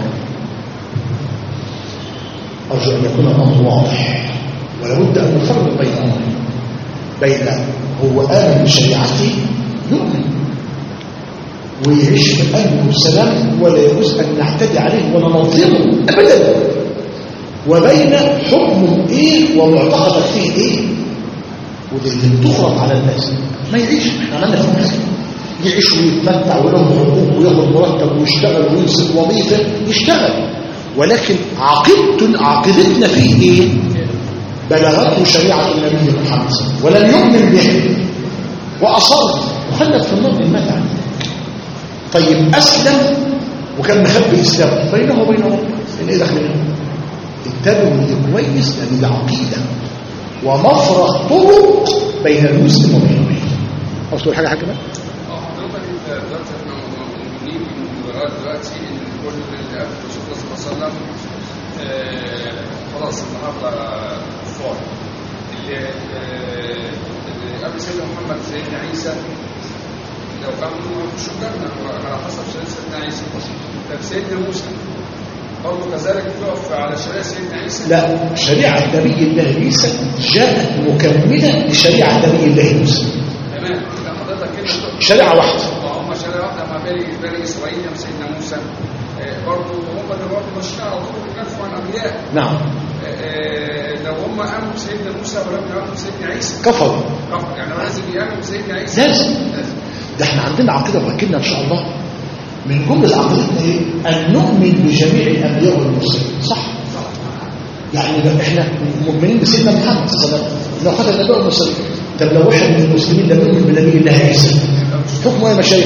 ارجو ان يكون الامر واضح ولا بد ان نفرق بين امرين بين هو امن بشريعته يؤمن ويعيش في الأمن والسلام ولا يجوز أن نعتدي عليه ولا نظلمه أبدا وبين حكم إيه ومعتقدك فيه إيه وده اللي بتخرج على الناس ما يعيش احنا عملنا في حاجة يعيش ويتمتع وله حقوق وياخد مرتب ويشتغل ويمسك وظيفة يشتغل ولكن عقيدتنا عقيدتنا فيه ايه بلغته شريعة النبي محمد صلى الله عليه وسلم ولم يؤمن به وأصر وخلت في النار المتع طيب أسلم وكان مخبي إسلامه بينه وبين ربه إن إيه دخل اتبعوا اللي كويس لأن ده عقيدة ومفرق طرق بين المسلم وبين غيره عاوز تقول حاجة حاجة بقى؟ اه حضرتك انت دلوقتي احنا مؤمنين لغايه دلوقتي ان كل اللي قبل الرسول صلى الله عليه وسلم آه، خلاص النهارده كفار اللي آه، اللي قبل سيدنا محمد سيدنا عيسى لو كانوا مش الجنه على حسب شريعه سيدنا عيسى طب سيدنا موسى برضه كذلك تقف على شريعه سيدنا عيسى لا شريعة نبي الله عيسى جاءت مكملة لشريعة نبي الله موسى تمام يبقى حضرتك كده تقف شريعة واحدة هم شريعه واحده مع بني بني اسرائيل يوم سيدنا موسى آه، برضه هم اللي برضه ماشيين على طول كفوا عن الانبياء نعم آه، لو هم امنوا بسيدنا موسى ولم يامنوا بسيدنا عيسى كفروا كفر يعني هو لازم يامن بسيدنا عيسى لازم ده احنا عندنا عقيدة وأكدنا إن شاء الله من جملة عقيدتنا إيه؟ أن نؤمن بجميع الأنبياء والمرسلين صح؟ يعني لو احنا مؤمنين بسيدنا محمد صلى الله عليه وسلم لو خد النبي والمرسلين طب لو واحد من المسلمين لم يؤمن بنبي الله عيسى حكمه يا مشايخ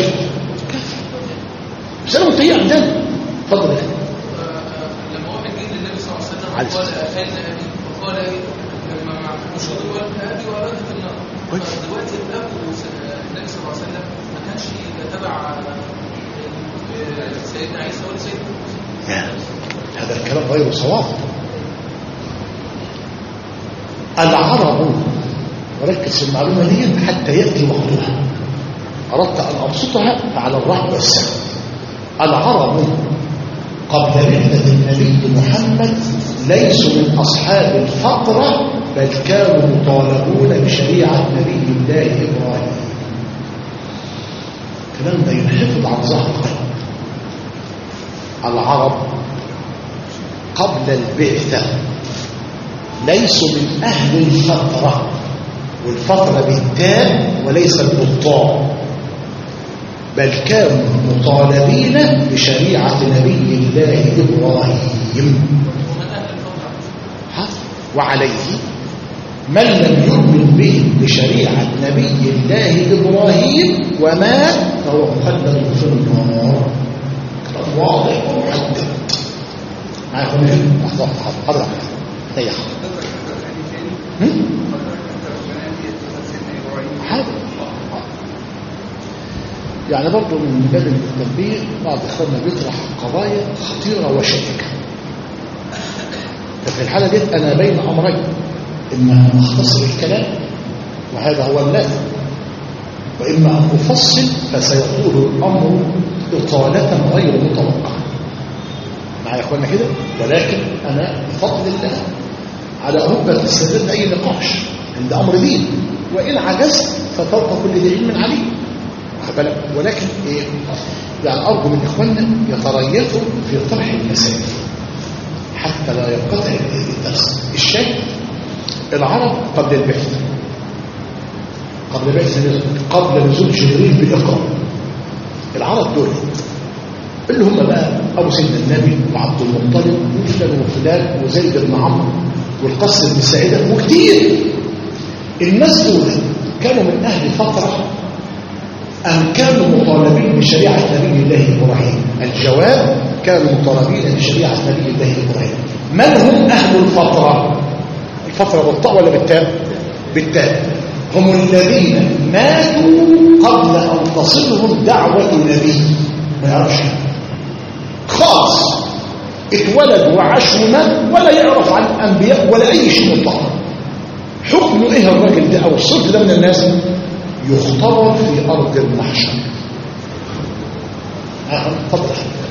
مسألة منتهية عندنا اتفضل يا أخي. لما واحد جه للنبي صلى الله عليه عليه وسلم وقال أين أبي وقال إيه لما مش راضي يقول أبي وأبي في النار كويس. دلوقتي الأب وس- النبي صلى الله عليه وسلم ما كانش يتبع آه، سيدنا عيسى ولا سيدنا موسى يعني هذا الكلام غير صواب العرب وركز في المعلومة دي حتى يأتي وقتها أردت أن أبسطها فعلى الرحب والسعة العرب قبل بعثة النبي محمد ليسوا من أصحاب الفقرة بل كانوا مطالبون بشريعة نبي الله إبراهيم الكلام ده ينحفظ عن ظهر قلب العرب قبل البعثة ليسوا من أهل الفترة والفترة بالتاء وليس بالطاء بل كانوا مطالبين بشريعة نبي الله إبراهيم ومن أهل الفترة حصل. وعليه من لم يؤمن به بشريعة نبي الله إبراهيم ومات فهو مخلد في النار كلام واضح ومحدد معاكم هنا لحظة لحظة حضرتك ريح حضرتك حضرتك حديث تاني هم؟ حضرتك حتى القناة دي اتخذ سيدنا إبراهيم حاضر يعني برضه من باب التنبيه بعض اخواننا بيطرح قضايا خطيره وشائكه ففي الحاله دي انا بين امرين اما ان اختصر الكلام وهذا هو اللازم واما ان افصل فسيطول الامر اطاله غير متوقعه معايا يا اخوانا كده ولكن انا بفضل الله على ركبه استعداد اي نقاش عند امر دين وان عجزت ففوق كل ذي علم عليم واخد بالك؟ ولكن ايه يعني ارجو من اخواننا يتريثوا في طرح المسائل حتى لا ينقطع الدرس الشيء العرب قبل البعثه قبل بعثه قبل نزول جبريل بالاقرار العرب دول اللي هم بقى ابو سيدنا النبي وعبد المطلب وفلان وفلان وزيد بن عمرو والقصر بن سعيده وكتير الناس دول كانوا من اهل فتره أم كانوا مطالبين بشريعة نبي الله إبراهيم الجواب كانوا مطالبين بشريعة نبي الله إبراهيم من هم أهل الفترة الفترة بالطاء ولا بالتاء بالتاء هم الذين ماتوا قبل أن تصلهم دعوة نبي ما يعرفش خالص اتولد وعاش ومات ولا يعرف عن الأنبياء ولا أي شيء مطلق حكمه إيه الراجل ده أو الصف ده من الناس يختبر في أرض المحشر آه، اتفضل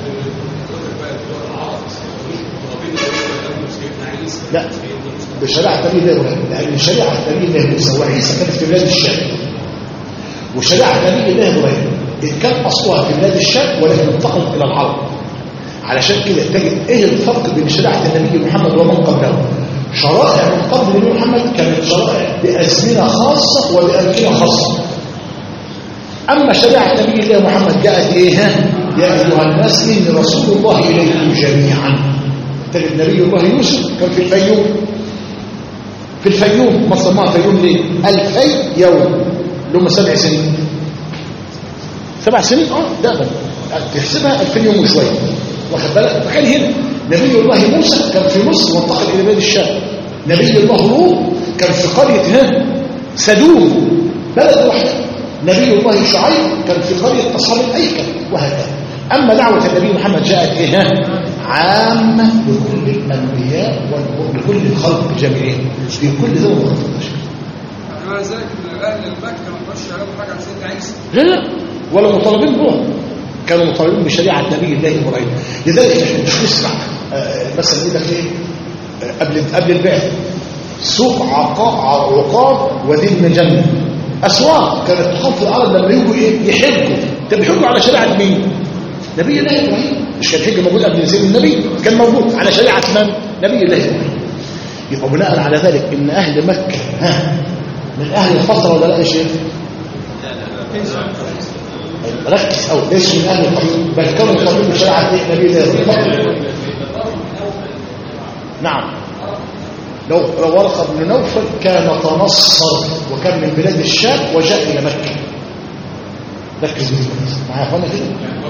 لا بشريعة نبي الله إبراهيم لأن شريعة نبي الله موسى وعيسى كانت في بلاد الشام وشريعة نبي الله إبراهيم إن كان أصلها في بلاد الشام ولكن انتقلت إلى العرب علشان كده تجد إيه الفرق بين شريعة النبي محمد ومن قبله شرائع من قبل النبي محمد كانت شرائع بأزمنة خاصة وبأمكنة خاصة أما شريعة نبي الله محمد جاءت إيه ها؟ يا أيها الناس إني رسول الله إليكم جميعا تجد نبي الله يوسف كان في الفيوم في الفيوم ما سماها فيوم ليه؟ ألفي يوم اللي هم سبع سنين سبع سنين اه ده ده تحسبها 2000 يوم وشويه واخد بالك فكان هنا نبي الله موسى كان في مصر وانتقل الى بلاد الشام نبي الله لوط كان في قريه ها سدوم بلد واحده نبي الله شعيب كان في قريه اصحاب الايكه وهكذا اما دعوه النبي محمد جاءت ايه ها عامه لكل الانبياء ولكل الخلق جميعهم في كل زمن وقت مع ذلك إن أهل مكة ما كانوش يعرفوا حاجة عن سيدنا عيسى لا لا ولا مطالبين بهم كانوا مطالبين بشريعة نبي الله إبراهيم لذلك احنا مش نسمع آه، مثلا يقول لك ايه آه، قبل قبل البعث سوق عقاب عقاب وذي المجنة أسواق كانت تقام في الأرض لما يجوا ايه يحجوا طب يحجوا على شريعة مين؟ نبي الله إبراهيم مش كان الحج موجود قبل نزول النبي كان موجود على شريعة من؟ نبي الله إبراهيم يبقى بناء على ذلك ان اهل مكة ها من اهل الفترة ولا لا يا شيخ؟ ركز أو ليش من أهل القصر بل كانوا مطالبين بشريعة إيه؟ نبي الله إبراهيم نعم لو لو ورقة بن نوفل كان تنصر وكان من بلاد الشام وجاء إلى مكة ركز بيه كويس معايا فانا كده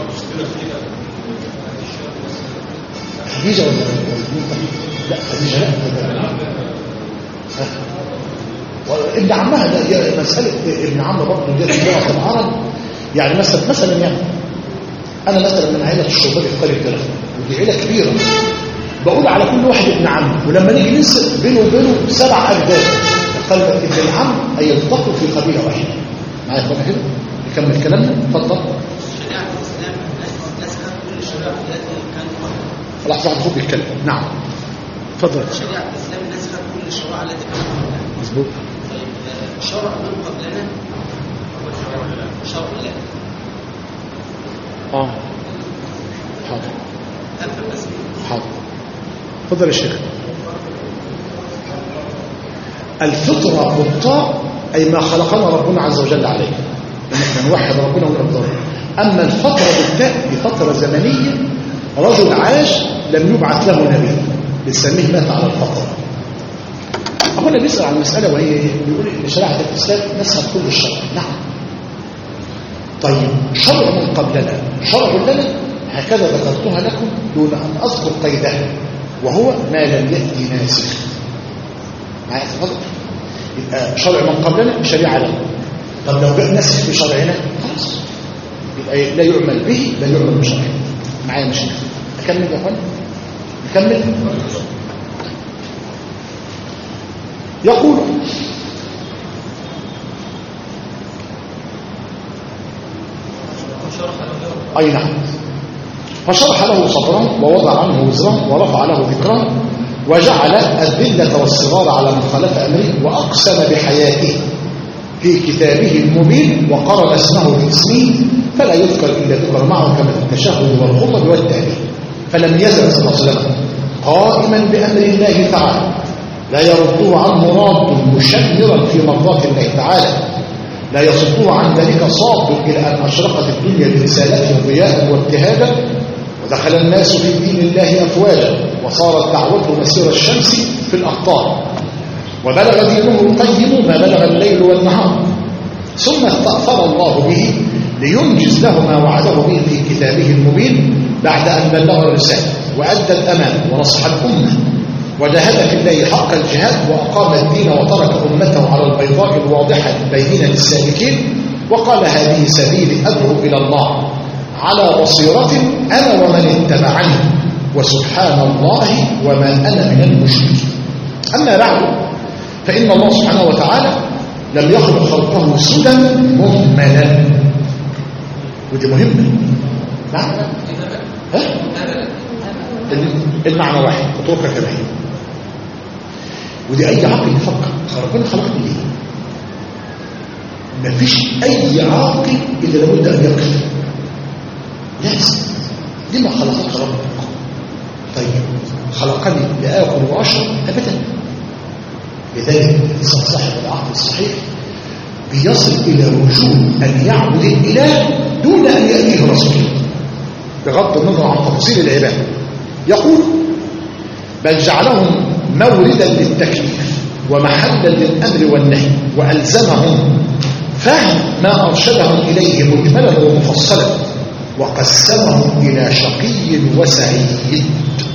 خديجة ولا ولا مين طيب؟ لا خديجة لا ها؟ ابن عمها ده هي مسألة ابن عم برضه دي في العرب يعني مثلا مثلا يعني انا مثلا من عائله الشربالي في قريه جرف ودي عيله كبيره بقول على كل واحد ابن عم ولما نيجي ننسب بينه وبينه سبع اجداد قال ابن العم هيلتقوا في قبيله واحده معايا يا اخوانا كده نكمل كلامنا اتفضل شريعة الإسلام نسخت كل الشرائع التي كانت قبلها لحظه واحده خد بيتكلم نعم اتفضل شريعة الإسلام نسخت كل الشرائع التي كانت قبلها مظبوط طيب آه، شرع من قبلنا هو شرع شرع الله اه حاضر حاضر اتفضل يا شيخ الفطرة بالطاء أي ما خلقنا ربنا عز وجل عليه إن احنا نوحد ربنا ونرضاه أما الفترة بالتاء دي فترة زمنية رجل عاش لم يبعث له نبي بنسميه مات على الفترة أقول بيسأل عن المسألة وهي إيه؟ بيقول إن شريعة الإسلام نسخت كل الشرع نعم طيب شرع من قبلنا شرع لنا هكذا ذكرتها لكم دون أن أذكر قيدها وهو ما لم يأتي ناسخ معايا تفضل يبقى شرع من قبلنا شريعة لنا طب لو جاء ناسخ في شرعنا خلاص يبقى لا يعمل به بل يعمل بشرعنا معايا مش أكمل يا أخوان نكمل يقول أي نعم فشرح له صدرا ووضع عنه وزرا ورفع له ذكرا وجعل الذلة والصغار على من خالف أمره وأقسم بحياته في كتابه المبين وقرن اسمه باسمه فلا يذكر إلا ذكر معه كما في التشهد والخطب والتأليف فلم يزل صلى الله عليه وسلم قائما بأمر الله تعالى لا يرده عنه راد مشمرا في مرضات الله تعالى لا يصده عن ذلك صاد إلى أن أشرقت الدنيا برسالته ضياء وابتهاجا ودخل الناس في دين الله أفواجا وصارت دعوته مسير الشمس في الأقطار وبلغ دينه القيم ما بلغ الليل والنهار ثم استأثر الله به لينجز له ما وعده به في كتابه المبين بعد أن بلغ الرسالة وأدى الأمان ونصح الأمة وجاهد في الله حق الجهاد وأقام الدين وترك أمته على البيضاء الواضحة بينة للسالكين وقال هذه سبيلي أدعو إلى الله على بصيرة أنا ومن اتبعني وسبحان الله وما أنا من المشركين أما بعد فإن الله سبحانه وتعالى لم يخلق خلقه سدى مهملا ودي مهمة نعم ها؟ المعنى واحد اتركها كما هي ودي اي عاقل يفكر ربنا خلقني ليه مفيش اي عاقل الا لابد ان يقف لازم لما خلقك ربك طيب خلقني لاكل واشرب ابدا لذلك الانسان صاحب العقل الصحيح بيصل الى وجود ان يعبد الاله دون ان ياتيه رسول بغض النظر عن تفاصيل العباده يقول بل جعلهم موردا للتكليف ومحلا للأمر والنهي وألزمهم فهم ما أرشدهم إليه مجملا ومفصلا وقسمهم إلى شقي وسعيد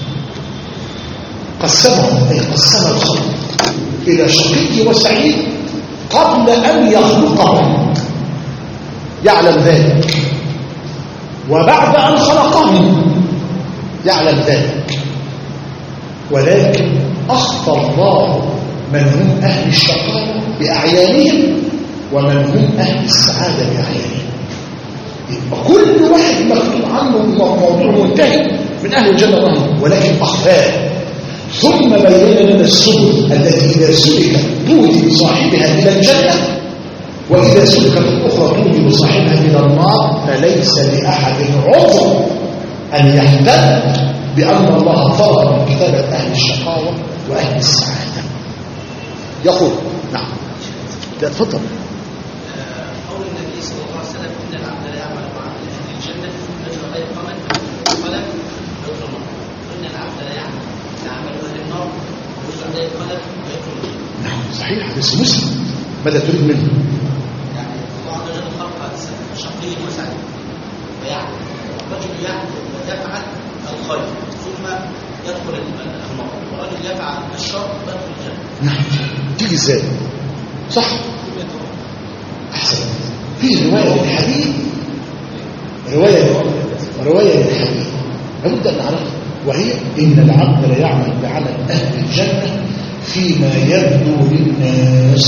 قسمهم أي قسم الخلق إلى شقي وسعيد قبل أن يخلقهم يعلم ذلك وبعد أن خلقهم يعلم ذلك ولكن أخطى الله من هم أهل الشقاوة بأعيانهم ومن هم أهل السعادة بأعيانهم يبقى كل واحد مكتوب عنه موضوع منتهي من أهل الجنة والنار ولكن أخفاه ثم بين لنا السبل التي إذا سلكت تودي بصاحبها إلى الجنة وإذا سلكت الأخرى تودي بصاحبها إلى النار فليس لأحد عذر أن يحتج بأن الله فرض من كتابة أهل الشقاوة وأهل السعادة يقول نعم لا تفضل قول النبي صلى الله عليه وسلم ان العبد لا يعمل مع اهل الجنه اجر غير قمر قلم ويدخل النار وان العبد لا يعمل يعمل اهل النار ويجر غير قلم ويدخل الجنه نعم صحيح حديث مسلم ماذا تريد منه يعني الله عز وجل خلق شقي وسعيد ويعمل الرجل يعمل ويفعل الخير ثم يدخل النار والرجل يفعل الشر ويدخل الجنه نعم تيجي ازاي صح احسن في روايه للحبيب روايه روايه للحبيب لابد ان نعرفها وهي ان العبد لا يعمل بعمل اهل الجنه فيما يبدو للناس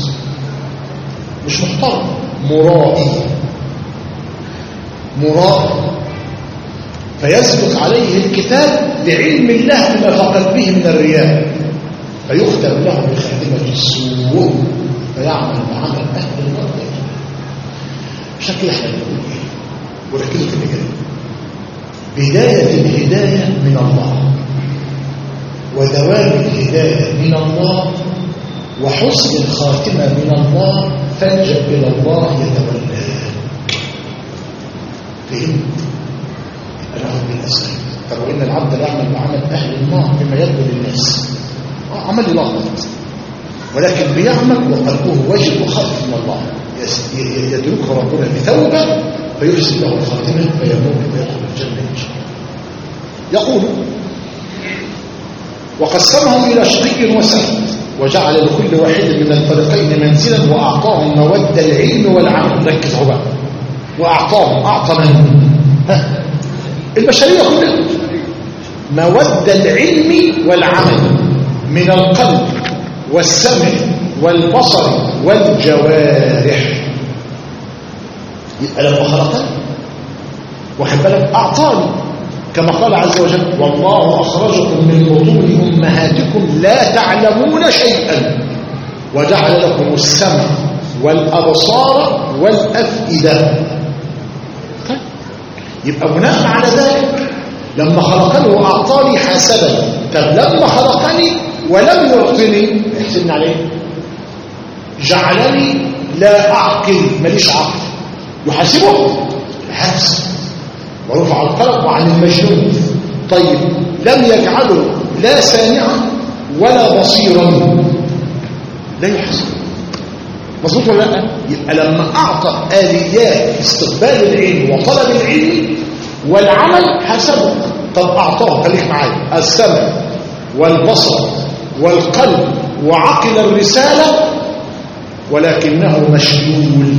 مش محترم مرائي مرائي فيسبق عليه الكتاب لعلم الله بما في قلبه من الرياء فيختم له بخاتمة السوء فيعمل بعمل أهل النار شكل احنا بنقول ايه وركزوا في اللي جاي بداية الهداية من الله ودوام الهداية من الله وحسن الخاتمة من الله فالجأ إلى الله يتولاك فهمت؟ أنا أخذ بالأسباب طب وإن العبد لا يعمل بعمل أهل النار بما يبدو للناس آه، عمل يلخبط ولكن بيعمل وقلبه وجل وخائف من الله يس- ي- يدركه ربنا بتوبة فيحسن له الخاتمة فيموت ويدخل الجنة إن شاء الله يقول وقسمهم إلى شقي وسعيد وجعل لكل واحد من الفريقين منزلا وأعطاهم مود العلم والعمل ركزوا بقى وأعطاهم أعطى من ها البشرية كلها مود العلم والعمل من القلب والسمع والبصر والجوارح يبقى لما خلقني واخد بالك أعطاني كما قال عز وجل والله أخرجكم من بطون أمهاتكم لا تعلمون شيئا وجعل لكم السمع والأبصار والأفئدة طيب. يبقى بناء على ذلك لما خلقني وأعطاني حسبا طب لما خلقني ولم يعطني يحسن عليه جعلني لا أعقل ماليش عقل يحاسبه الحبس ورفع القلم عن المجنون طيب لم يجعله لا سامعا ولا بصيرا لا يحاسب مظبوط ولا لا يبقى لما اعطى اليات استقبال العلم وطلب العلم والعمل حسبه طب اعطاه خليك معايا السمع والبصر والقلب وعقل الرساله ولكنه مشلول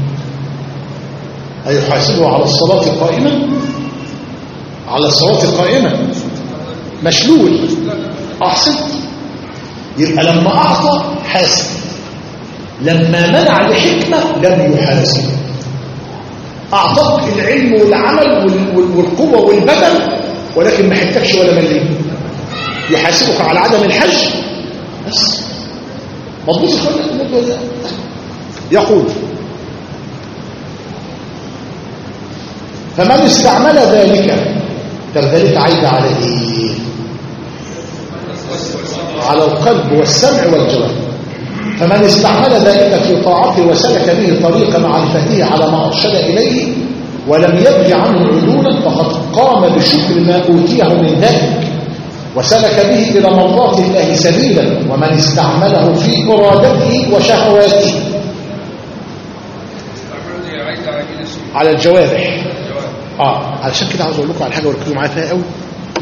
أيحاسبه على الصلاة قائمة على الصلاة قائمة مشلول أحسن يبقى لما أعطى حاسب لما منع لحكمة لم يحاسب أعطاك العلم والعمل وال- وال- والقوة والبدن ولكن ما حتكش ولا مليم يحاسبك على عدم الحج بس مضبوط يا اخوانا الموضوع ده يقول فمن استعمل ذلك طب ذلك عايد على ايه على القلب والسمع والجوارح فمن استعمل ذلك في طاعته وسلك به طريق معرفته على ما ارشد اليه ولم يبغي عنه عدولا فقد قام بشكر ما اوتيه من ذلك وسلك به الى مرضات الله سبيلا ومن استعمله في ارادته وشهواته الأعمال دي عايزة عايزين السوق على الجوارح الجواب اه علشان كده عاوز اقول لكم على حاجه وركزوا معايا فيها قوي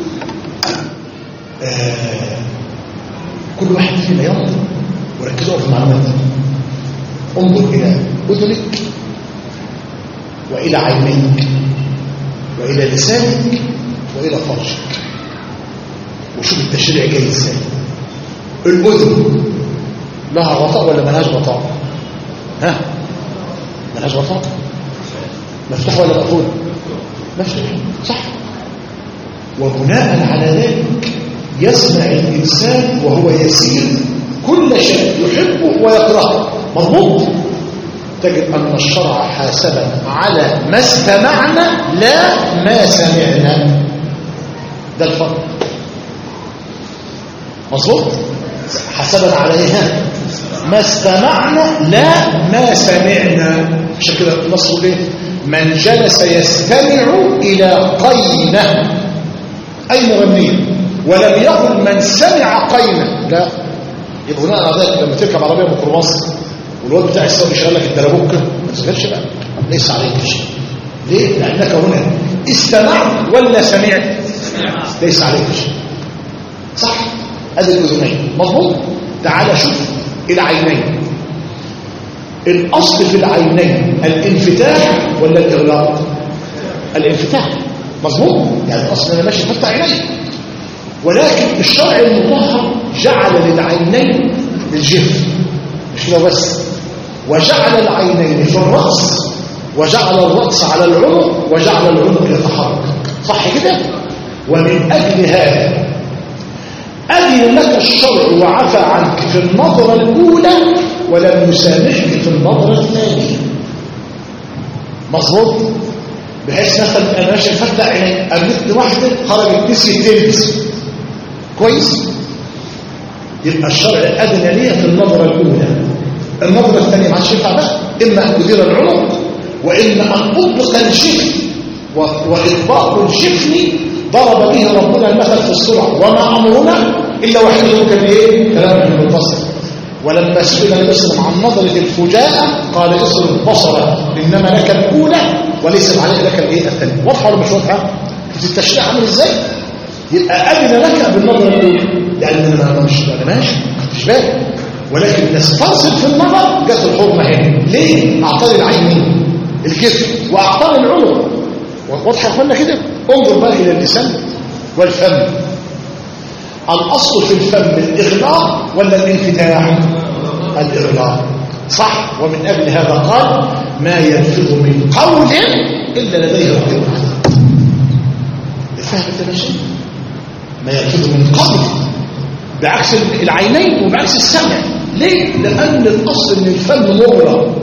آه كل واحد فينا ينظر وركزوا في المعلومات دي انظر الى اذنك والى عينيك والى لسانك والى فرجك وشوف التشريع جاي ازاي الاذن لها غطاء ولا ملهاش غطاء ها ملهاش غطاء مفتوح ولا مقفول مفتوح صح وبناء على ذلك يسمع الإنسان وهو يسير كل شيء يحبه ويكرهه مضبوط تجد أن الشرع حاسبا على ما استمعنا لا ما سمعنا ده الفرق مظبوط حسبا على ايه ما استمعنا لا ما سمعنا عشان كده النص يقول ايه من جلس يستمع الى قينه اي مغنيه ولم يقل من سمع قينه لا يبقى بناء على ذلك لما تركب عربيه ميكروباص والواد بتاع السواق يشغل لك الترابوكه ما تسافرش بقى ليس عليك شيء ليه؟ لانك هنا استمعت ولا سمعت؟ ليس عليك شيء صح ادي الاذنين مظبوط تعال شوف العينين الاصل في العينين الانفتاح ولا الاغلاق الانفتاح مظبوط يعني الاصل انا ماشي فتح عيني ولكن الشرع المطهر جعل للعينين الجف مش كده بس وجعل العينين في الراس وجعل الراس على العنق وجعل العنق يتحرك صح كده ومن اجل هذا أذن لك الشرع وعفى عنك في النظرة الأولى ولم يسامحك في النظرة الثانية مظبوط بحيث مثلا انا ماشي فتح عيني قابلت واحده خرجت نسيت تلبس كويس يبقى الشرع أدنى ليها في النظرة الأولى النظرة الثانية ما عادش ينفع بقى إما أن أدير العنق وإما أن أطلق الجفن و- وإطلاق الجفن ضرب به ربنا المثل في السرعة وما أمرنا إلا وحده كان إيه؟ كلام ابن المتصل ولما سئل النبي صلى الله عليه وسلم عن نظرة الفجاءة قال اصرف بصرك إنما لك الأولى وليس عليك لك الإيه الثانية واضحة ولا مش واضحة؟ شفت التشريع عامل إزاي؟ يبقى أذن لك بالنظر الأولى لأن أنا ما- مش أنا ماشي مش بالي ولكن نستنصب في النظر جت الحرمة هنا ليه؟ أعطاني العينين الجسم وأعطاني العنق واضحة يا اخوانا كده انظر بقى إلى اللسان والفم الأصل في الفم الإغلاق ولا الانفتاح الإغلاق صح ومن أجل هذا قال ما يلفظ من قول إلا لديه رقيب عتيد فهمت يا شيء ما يلفظ من قول بعكس العينين وبعكس السمع ليه لان الاصل ان الفم مغلق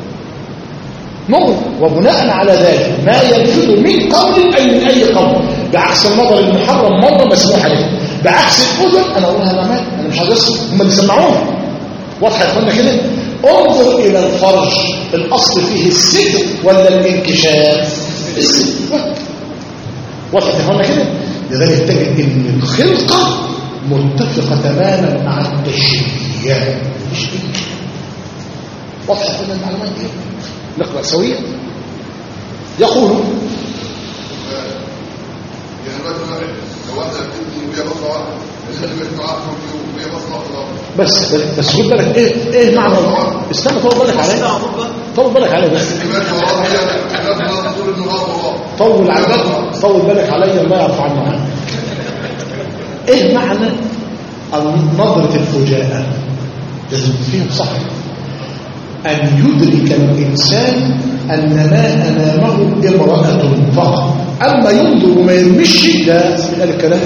مغلق وبناء على ذلك ما يلفظ من قول اي من اي قول بعكس النظر المحرم مره مسموح عليه بعكس الاذن انا اقولها انا مال انا مش عايز اسمع هم اللي سمعوني واضحه يا اخوانا كده انظر الى الفرج الاصل فيه الستر ولا الانكشاف الستر واضح يا اخوانا كده لذلك تجد ان الخلقه متفقه تماما مع التشريع مش دي واضح يا اخوانا المعلومات دي نقرا سويا يقول يعني مثلا لو انا بنتي وهي بصره واحده اللي بتعرف وهي بصره خلاص بس بس خد بالك ايه ايه معنى استنى طول بالك عليا طول بالك عليا بس كمان وراها هي لازم تقول انه غلط وراها طول عليك طول بالك عليا الله يعفو عنه ايه معنى نظرة الفجاءة لازم تفهم صح أن يدرك الإنسان أن ما أمامه امرأة فقط أما ينظر وما يرمش ده من الكلام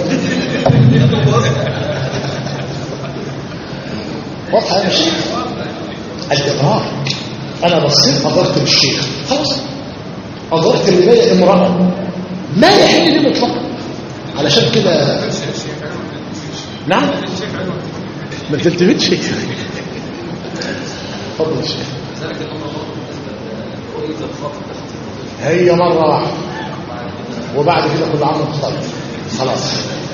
واضحة يا شيخ الإدراك أنا بصيت أدركت بالشيخ خلاص أدركت اللي جاية امرأة ما يحل لي مطلقا علشان كده نعم ما تلتفتش اتفضل يا شيخ هي مرة واحدة وبعد كده كل عام وانت طيب خلاص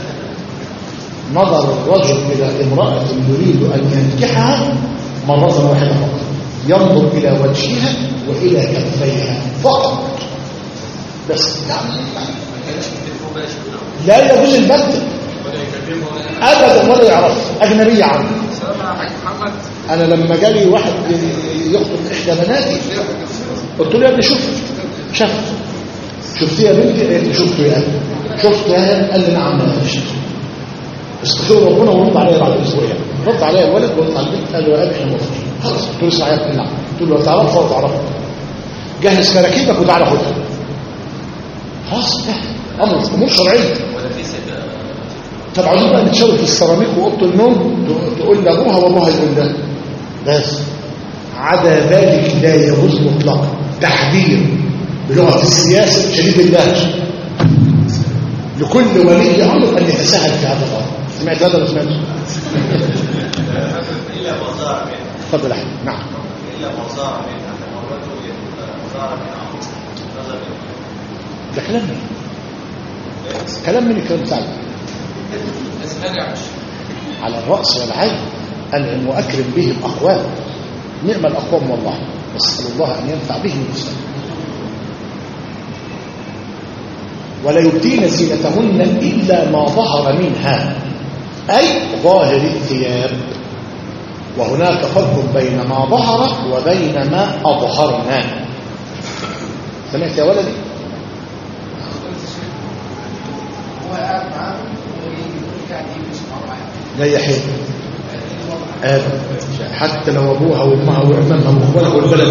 نظر الرجل إلى امرأة يريد أن ينكحها مرة واحدة فقط ينظر إلى وجهها وإلى كفيها فقط بس يعني لا يجوز البت ابدا ولا يعرف اجنبيه عنه انا لما جالي واحد يخطب احدى بناتي قلت له يا ابني شوف شاف شفتيه يا بنتي قالت لي شفته يا ابني شفته يا قال لي نعم يا شيخ استخير ربنا ورد عليا بعد اسبوعين رد عليا الولد ورد على البنت قال له يا ابني احنا موافقين خلاص قلت له اسمع يا ابني نعم قلت له تعرفها وتعرفها جهز كراكيبك وتعالى خدها خلاص ده امر امور شرعيه طب عاوزين بقى نتشاور في السيراميك واوضه النوم تقول لابوها وابوها يقول ده بس عدا ذلك لا يجوز مطلقا تحذير بلغه السياسه شديد اللهجه لكل ولي امر ان يتساهل في هذا الامر سمعت هذا ولا سمعت إلا مزار منها تفضل احمد نعم إلا مزار منها مرته مزار منها نظر منها ده كلام مين كلام مين الكلام سعد بس هرجع مش على الرأس والعين أنعم وأكرم به الأقوام نعم الأقوام والله نسأل الله أن ينفع به المسلم ولا يبدين زينتهن إلا ما ظهر منها أي ظاهر الثياب وهناك فرق بين ما ظهر وبين ما أظهرنا سمعت يا ولدي هو قاعد معاه ويقول يعني ايه مش معاه لا يحل ابدا حتى لو ابوها وامها وعمامها واخوانها والبلد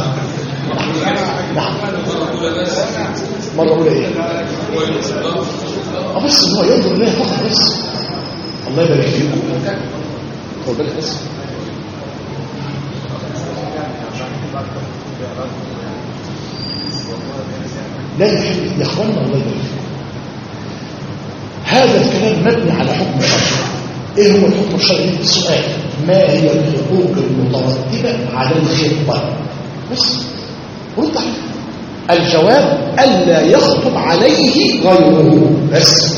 نعم مره اولى ايه اه بس هو ينظر اليها فقط بس الله يبارك فيكم هو بالك بس لا يحل يا اخوانا الله يبارك فيكم هذا الكلام مبني على حكم شرعي ايه هو الحكم الشرعي السؤال ما هي الحقوق المترتبه على الخطبه بس رد عليه الجواب الا يخطب عليه غيره بس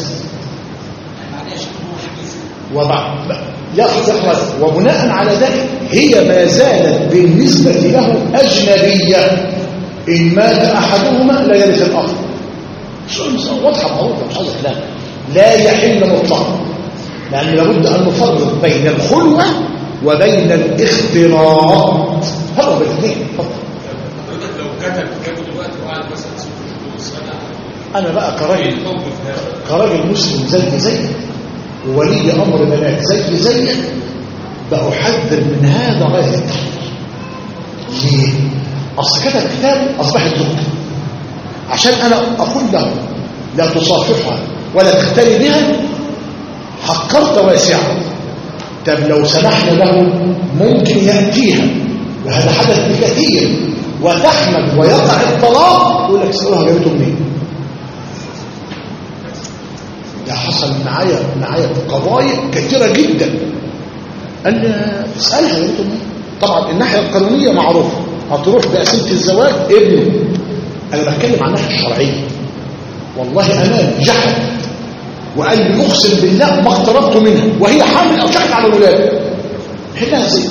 وبعد يخرج وبناء على ذلك هي ما زالت بالنسبة له أجنبية إن مات أحدهما لا يرث الآخر شو واضحة معروفة مش عايز كلام لا يحل مطلقا لأن لابد أن نفرق بين الخلوة وبين الاختلاط فرق بين الاثنين اتفضل. حضرتك لو كتب كتابه دلوقتي وقعد مثلا ست شهور سنه أنا بقى ايه كراجل الحكم في هذا؟ كراجل مسلم زي زيك وولي امر بنات زي زيك بأحذر من هذا غاية التحذير ليه؟ أصل كده الكتاب أصبحت زوجته عشان أنا أقول له لا تصافحها ولا تختلي بها حقرت واسعا طب لو سمحنا له ممكن يأتيها وهذا حدث بكثير وتحمل ويقع الطلاق يقول لك سألوها جابته منين ده حصل معايا معايا في قضايا كثيرة جدا قال لي اسألها جابته منين طبعا الناحية القانونية معروفة هتروح بأسئلة الزواج ابنه أنا بتكلم عن الناحية الشرعية والله أمام جحد وقال لي أقسم بالله ما اقتربت منها وهي حامل أو شكت على الولاد حلها زي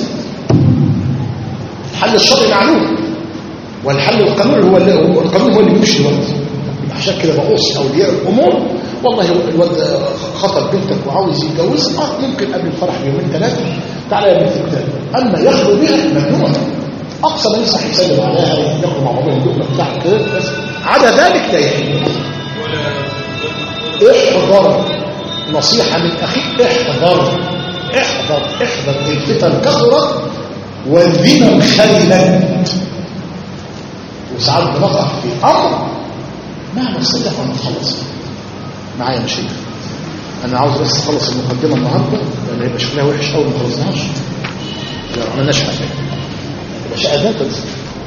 الحل الشرعي معلوم والحل القانوني هو اللي هو القانون هو اللي بيمشي دلوقتي يبقى عشان كده بقص اولياء الامور والله الواد خطب بنتك وعاوز يتجوزها اه ممكن قبل الفرح بيومين ثلاثه تعالى يا بنت الكتاب اما يخلو بها ممنوع اقصى ما يصح يسلم عليها ياخدوا مع بعضهم اللقمه بتاع كده بس عدا ذلك لا يحل احذر نصيحه من اخيك احذر احذر احذر الفتن كثرت والذمم خلت وساعات بنقع في امر ما نستطيع ان نخلص معايا يا شيخ انا عاوز بس اخلص المقدمه النهارده لان هيبقى شكلها وحش قوي ما خلصناش لو ما عملناش حاجه يبقى شقه بس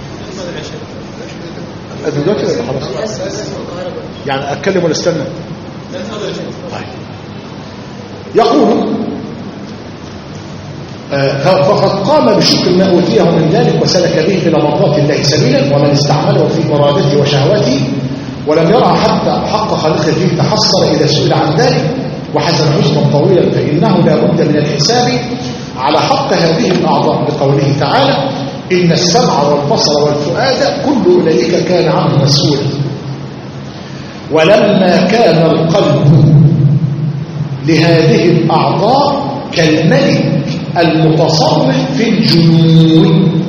أذن دلوقتي ولا خلاص يعني اتكلم ولا استنى طيب يقول آه، فقد قام بشكر ما أوتيه من ذلك وسلك به إلى مرضات الله سبيلا ومن استعمله في مرادته وشهواته ولم يرى حتى حق خلقه فيه تحصل إذا سئل عن ذلك وحزن حزنا طويلا فإنه لا بد من الحساب على حق هذه الأعضاء بقوله تعالى إن السمع والبصر والفؤاد كل أولئك كان عنه مسؤولا ولما كان القلب لهذه الأعضاء كالملك المتصرف في الجنود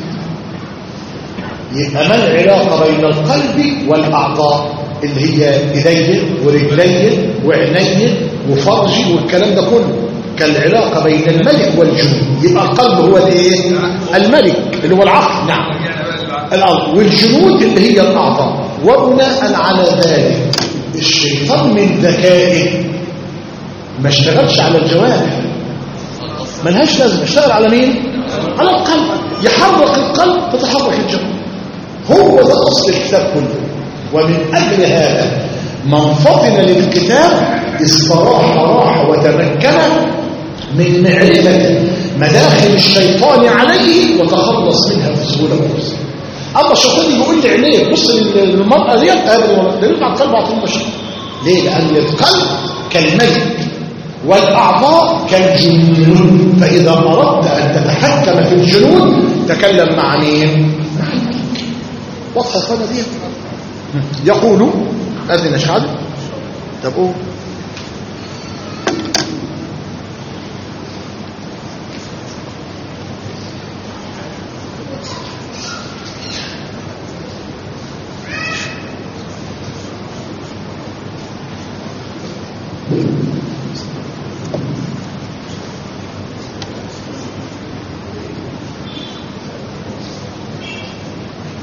يبقى ما العلاقة بين القلب والأعضاء اللي هي إيدي ورجلي وعيني وفرجي والكلام ده كله كالعلاقة بين الملك والجنود يبقى القلب هو الايه الملك اللي هو العقل نعم الأرض والجنود اللي هي الأعضاء وبناء على ذلك الشيطان من ذكائه ما اشتغلش على الجوارح ملهاش لازمه اشتغل على مين على القلب يحرك القلب تتحرك الجوارح هو ده اصل الكتاب كله ومن اجل هذا من فطن للكتاب استراح راح وتمكن من معرفه مداخل الشيطان عليه وتخلص منها بسهوله ويسر اما الشيطان بيقول لي عينيه بص للمراه ديت ابدا ده يرجع القلب على طول مشي ليه لان القلب كالملك والاعضاء كالجنون فاذا اردت ان تتحكم في الجنون تكلم مع مين مع الملك واضحه يا اخوانا دي يقول اذن شهاده طب قول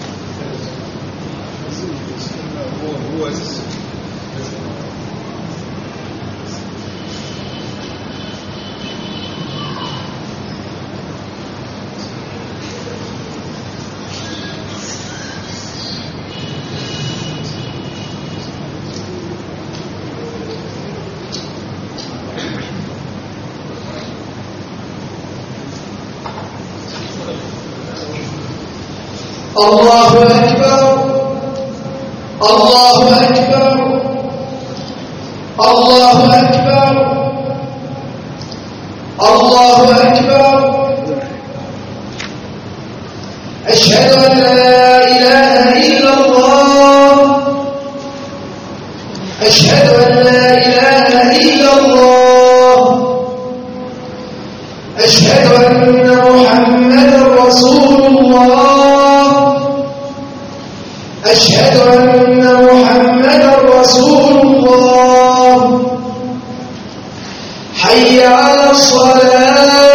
هو هو اساس الله أكبر الله أكبر الله أكبر الله أكبر أشهد أن لا إله إلا الله أشهد أن لا إله إلا الله أشهد أن محمدا رسول الله أشهد أن محمدا رسول الله حي على الصلاة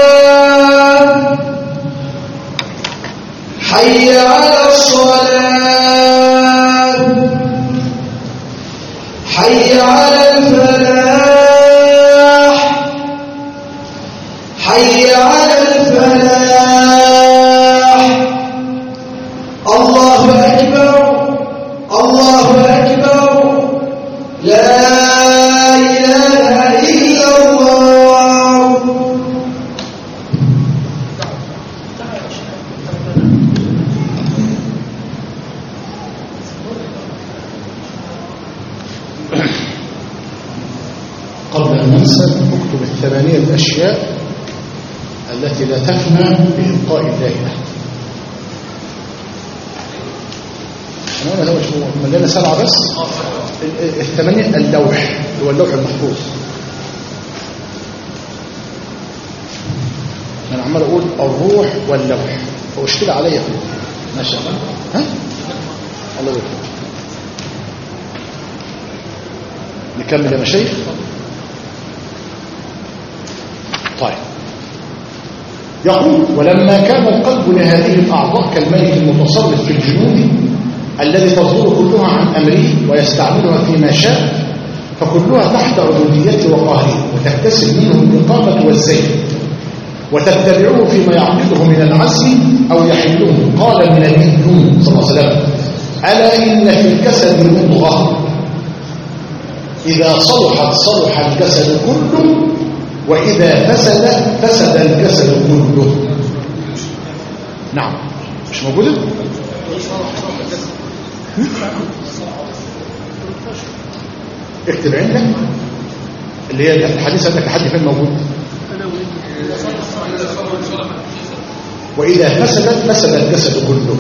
حي على الصلاة حي على الفلاح حي على الفلاح الله أكبر الله أكبر لا إله إلا الله قبل أن ننسى نكتب الثمانية الأشياء التي لا تفنى بإبقاء الله لها احنا قلنا ده مش مليانة سبعة بس ال- ال- الثمانية اللوح هو اللوح المحفوظ أنا عمال أقول الروح واللوح فأشكل عليا ماشي ها؟ الله يبارك نكمل يا مشايخ طيب يقول ولما كان القلب لهذه الأعضاء كالملك المتصرف في الجنود الذي تصدر كلها عن أمره ويستعملها فيما شاء فكلها تحت عبوديته وقهره وتكتسب منه الإقامة والزيت وتتبعه فيما يعقده من العزم أو يحله قال النبي صلى الله عليه وسلم ألا إن في الجسد مضغة إذا صلحت صلح الجسد كله وإذا فسد فسد الجسد كله نعم مش موجودة؟ اكتب عندك اللي هي الحديث عندك لحد فين موجود وإذا فسدت فسد الجسد كله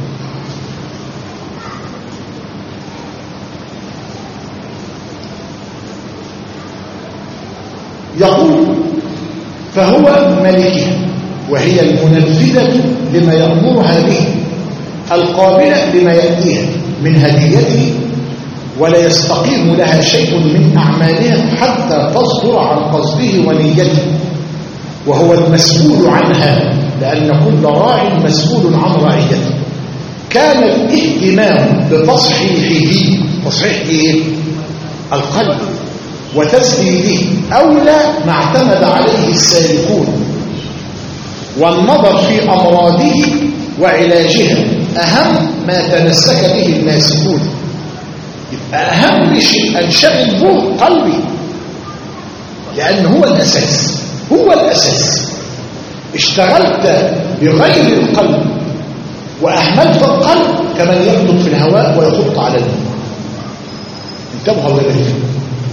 يقول فهو ملكها وهي المنفذة لما يأمرها به القابلة لما يأتيها من هديته ولا يستقيم لها شيء من أعمالها حتى تصدر عن قصده ونيته وهو المسؤول عنها لأن كل راع مسؤول عن رعيته كان الاهتمام بتصحيحه تصحيح ايه القلب وتسديده أولى ما اعتمد عليه السالكون والنظر في أمراضه وعلاجها أهم ما تمسك به الناسكون يبقى أهم شيء أنشغل به قلبي لأن هو الأساس هو الأساس اشتغلت بغير القلب وأهملت القلب كمن يخطط في الهواء ويخط على الماء انتبهوا الله يبارك فيكم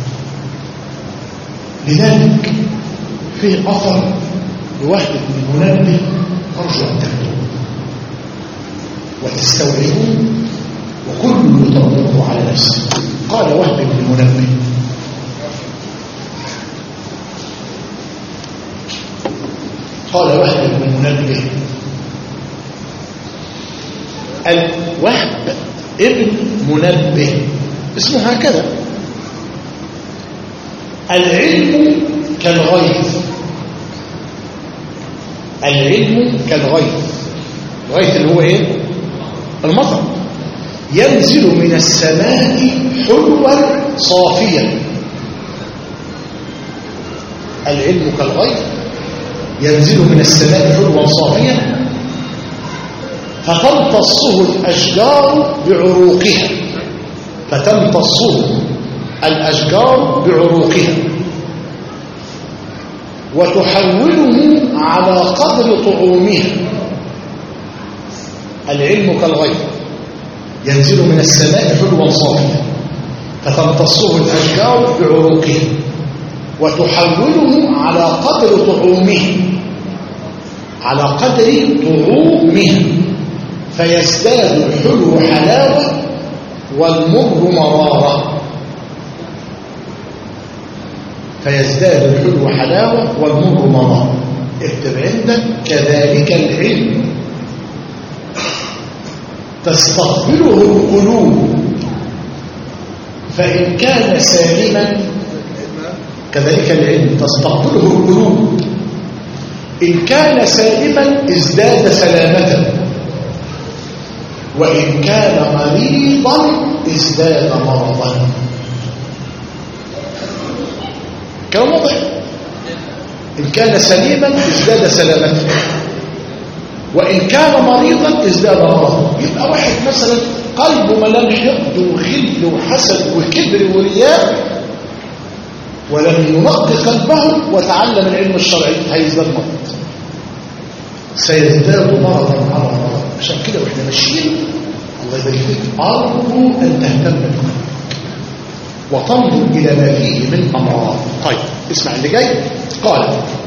لذلك فيه أثر لوحدة من المنبه أرجو أن تكتبوا وتستوعبوا وكل يطبقه على نفسه قال وهب بن المنبه قال وهب بن المنبه الوهب ابن منبه اسمه هكذا العلم كالغيث العلم كالغيث الغيث اللي هو ايه المطر ينزل من السماء حلوا صافيا العلم كالغيث ينزل من السماء حلوا صافيا فتمتصه الأشجار بعروقها فتمتصه الأشجار بعروقها وتحوله على قدر طعومها العلم كالغيث ينزل من السماء حلوا صافيا فتمتصه الأشجار بعروقه وتحوله على قدر طعومه على قدر طعومه فيزداد الحلو حلاوة والمر مرارة فيزداد الحلو حلاوة والمر مرارة اكتب عندك كذلك العلم تستقبله القلوب فإن كان سالما كذلك العلم تستقبله القلوب إن كان سالما ازداد سلامة وإن كان مريضا ازداد مرضا كلام واضح إن كان سليما ازداد سلامته وإن كان مريضا ازداد مرضا يبقى واحد مثلا قلبه ملان حقد وخل وحسد وكبر ورياء ولم ينقي قلبه وتعلم العلم الشرعي هيزداد مرض سيزداد مرضا على مرض عشان كده واحنا ماشيين الله يبارك فيك ارجو ان تهتم بقلبك وتنظر الى ما فيه من امراض طيب اسمع اللي جاي قال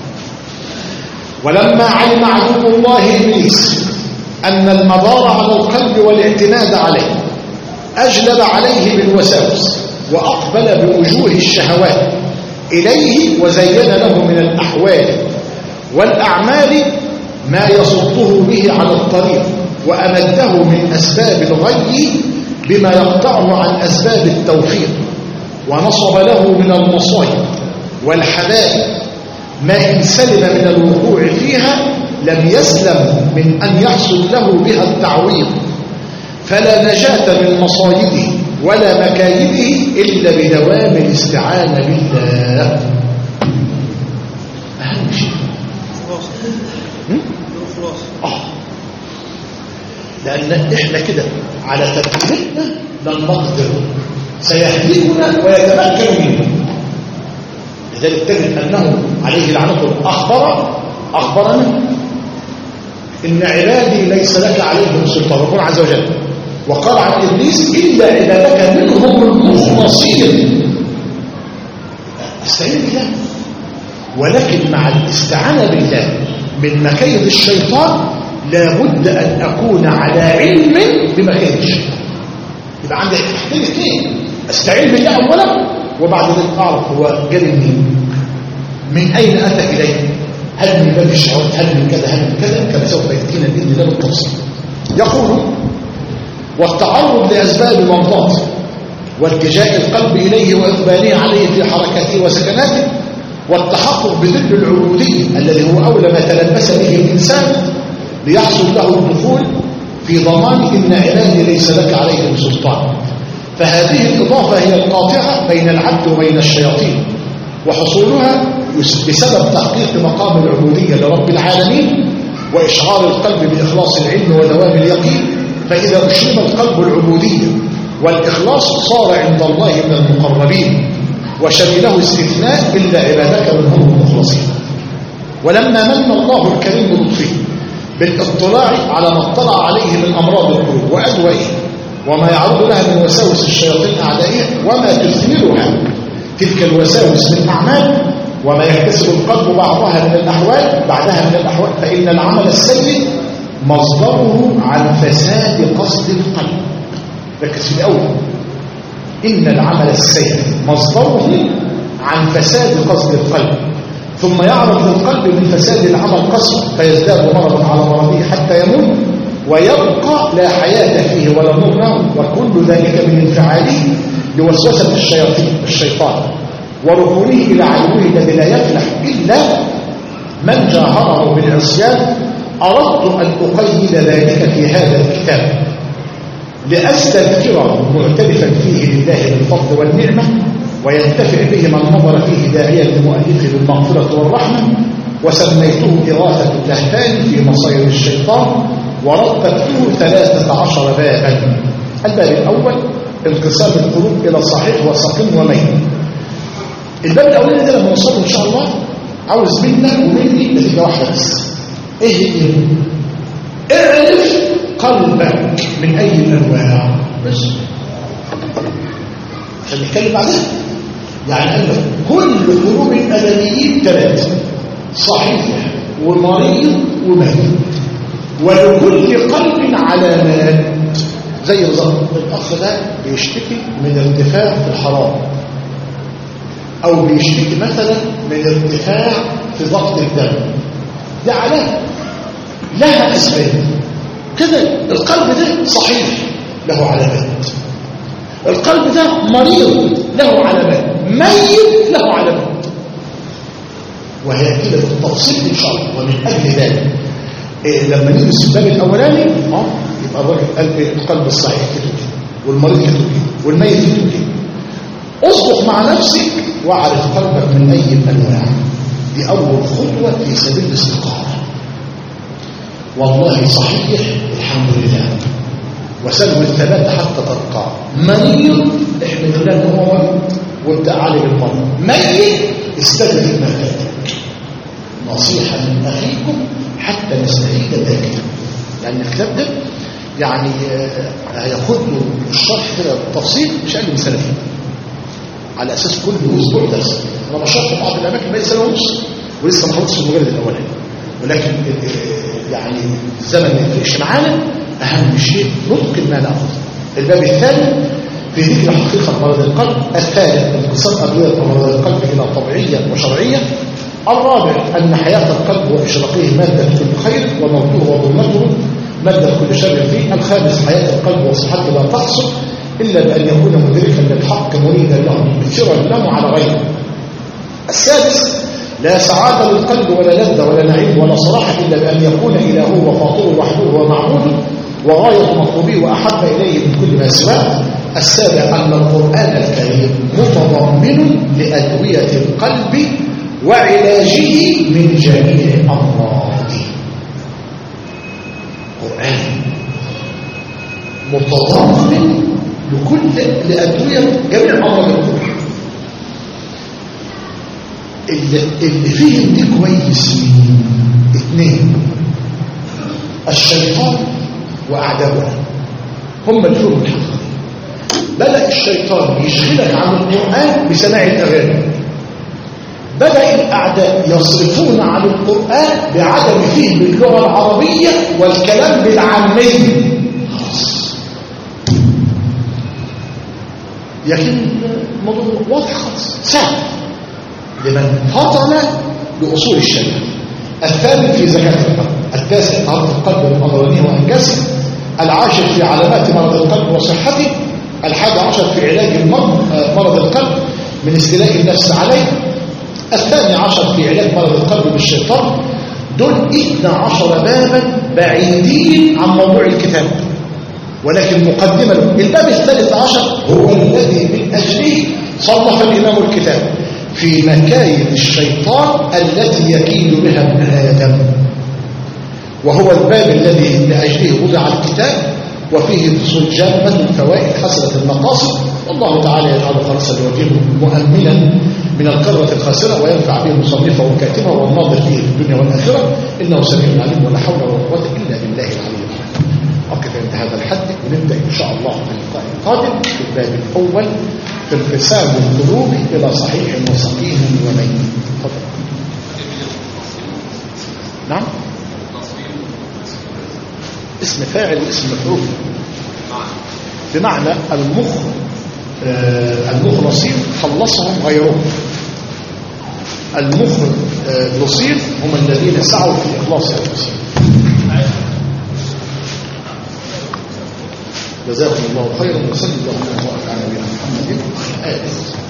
ولما علم عدو الله ابليس ان المدار على القلب والاعتماد عليه اجلب عليه بالوساوس واقبل بوجوه الشهوات اليه وزين له من الاحوال والاعمال ما يصده به على الطريق وأمده من أسباب الغي بما يقطعه عن أسباب التوفيق ونصب له من المصائب والحبائل ما إن سلم من الوقوع فيها لم يسلم من أن يحصل له بها التعويض فلا نجاة من مصايبه ولا مكايده إلا بدوام الاستعانة بالله أهم شيء آه. لأن إحنا كده على ترتيبنا لن نقدر سيهدينا ويتمكن منا لذلك تجد أنه عليه لعنة أخبر أخبرنا إن عبادي ليس لك عليهم سلطان ربنا عز وجل وقال عن إبليس إلا عبادك منهم المخلصين استعين بالله ولكن مع الاستعانة بالله من مكيد الشيطان لابد أن أكون على علم بمكيد الشيطان يبقى عندي حاجتين اثنين استعين بالله أولا وبعد ذلك أعرف هو جالي منين من أين أتى إليه هل من باب الشهوات هل من كذا هل من كذا كما سوف يأتينا بإذن الله بالتفصيل يقول والتعرض لأسباب مرضاته والتجاء القلب إليه وإقباله عليه في حركاته وسكناته والتحقق بذل العبودية الذي هو أولى ما تلبس به الإنسان ليحصل له الدخول في ضمان إن عبادي ليس لك عليهم سلطان فهذه الإضافة هي القاطعة بين العبد وبين الشياطين وحصولها بسبب تحقيق مقام العبودية لرب العالمين وإشعار القلب بإخلاص العلم ودوام اليقين فإذا أشرب القلب العبودية والإخلاص صار عند الله من المقربين وشمله استثناء إلا عبادك منهم المخلصين ولما من الله الكريم بلطفه بالاطلاع على ما اطلع عليه من أمراض القلوب وأدوائه وما يعرض لها من وساوس الشياطين أعدائها وما تثمرها تلك الوساوس من أعمال وما يكتسب القلب بعضها من الأحوال بعدها من الأحوال فإن العمل السيء مصدره عن فساد قصد القلب ركز في الأول إن العمل السيء مصدره عن فساد قصد القلب ثم يعرض للقلب من فساد العمل قصد فيزداد مرضا على مرضه حتى يموت ويبقى لا حياة فيه ولا نور له وكل ذلك من انفعاله لوسوسة الشياطين الشيطان وركونه إلى عدوه الذي لا يفلح إلا من جاهره بالعصيان أردت أن أقيد ذلك في هذا الكتاب لأستذكره معترفا فيه لله بالفضل والنعمة وينتفع به من نظر فيه داعيا لمؤلفه بالمغفرة والرحمة وسميته إغاثة اللهفان في مصير الشيطان ورتبته ثلاثة عشر بابا الباب الأول انقسام القلوب إلى صحيح وسقيم وميت الباب الأولاني ده لما نوصله إن شاء الله عاوز منا ومني نتيجة واحدة بس إيه هي؟ اعرف قلبك من أي الأنواع بس عشان نتكلم بعدها يعني قال لك كل قلوب الأدميين ثلاثة صحيح ومريض وميت ولكل قلب علامات زي بالظبط الأخ ده بيشتكي من ارتفاع في الحرارة أو بيشتكي مثلا من ارتفاع في ضغط الدم ده علامة لها أسباب كده القلب ده صحيح له علامات القلب ده مريض له علامات ميت له علامات وهي كده بالتفصيل ان شاء الله ومن اجل ذلك إيه لما ندرس الباب الاولاني اه يبقى الراجل قال إيه القلب الصحيح كده كده والمريض كده كده والميت كده كده اصدق مع نفسك واعرف قلبك من اي الانواع دي اول خطوه في سبيل الاستقامه والله صحيح الحمد لله وسلم الثبات حتى تلقاه مريض احمد الله ان هو مريض وابدا عليه بالمرض ميت استدرك ما فاتك نصيحه من اخيكم حتى نستعيد ذلك لان الكتاب ده يعني هياخد له الشرح كده بالتفصيل مش اقل من سنتين على اساس كل اسبوع درس انا بشرح في بعض الاماكن بقالي سنه ونص ولسه ما خلصتش المجلد الاولاني ولكن يعني الزمن ما يفرقش معانا اهم شيء نتقن ما ناخذ الباب الثاني في ذكر حقيقه مرض القلب الثالث انقسام ادويه مرض القلب الى طبيعيه وشرعيه الرابع ان حياه القلب واشراقه ماده كل خير وموته وظلمته ماده كل شر فيه الخامس حياه القلب وصحته لا تحصل الا بان يكون مدركا للحق مريدا له مثيرا له على غيره السادس لا سعادة للقلب ولا لذة ولا نعيم ولا صلاح إلا بأن يكون إلهه وفاطره وحده ومعبوده وغاية مطلوبه وأحب إليه من كل ما سواه السابع أن القرآن الكريم متضمن لأدوية القلب وعلاجه من جميع أمراضه قرآن متضمن لكل لأدوية جميع أمراض القلب اللي, اللي فيهم دي كويس مين اثنين الشيطان واعداؤه هم اللي فيهم الحق بدأ الشيطان يشغلك عن القرآن بسماع الأغاني بدأ الأعداء يصرفون عن القرآن بعدم فهم اللغة العربية والكلام بالعامية خلاص لكن الموضوع واضح خالص سهل لمن فطن لأصول الشريعة الثامن في زكاة القلب التاسع مرض القلب بمضرنه وأنجسه العاشر في علامات مرض القلب وصحته الحادي عشر في علاج المرض مرض القلب من استيلاء النفس عليه الثاني عشر في علاج مرض القلب بالشيطان دول اثنى عشر بابا بعيدين عن موضوع الكتاب ولكن مقدمة له الباب الثالث عشر هو الذي من أجله صنف الإمام الكتاب في مكايد الشيطان التي يكيد بها ابن آدم وهو الباب الذي لأجله وضع الكتاب وفيه فصول جامة الفوائد حسنة المقاصد والله تعالى يجعل خالصا لوجهه مؤمنا من القرة الخاسرة وينفع به مصنفه وكاتبه والناظر فيه في الدنيا والآخرة إنه سميع عليم ولا حول ولا قوة إلا بالله العلي العظيم أقف عند هذا الحد ونبدأ إن شاء الله في اللقاء القادم في الباب الأول في انقسام القلوب إلى صحيح وسقيم وميت تفضل نعم اسم فاعل واسم مفعول بمعنى المخ آه المخلصين خلصهم غيرهم المخلصين هم الذين سعوا في إخلاص أنفسهم جزاكم الله خيرا وصلى الله وسلم على نبينا محمد وعلى اله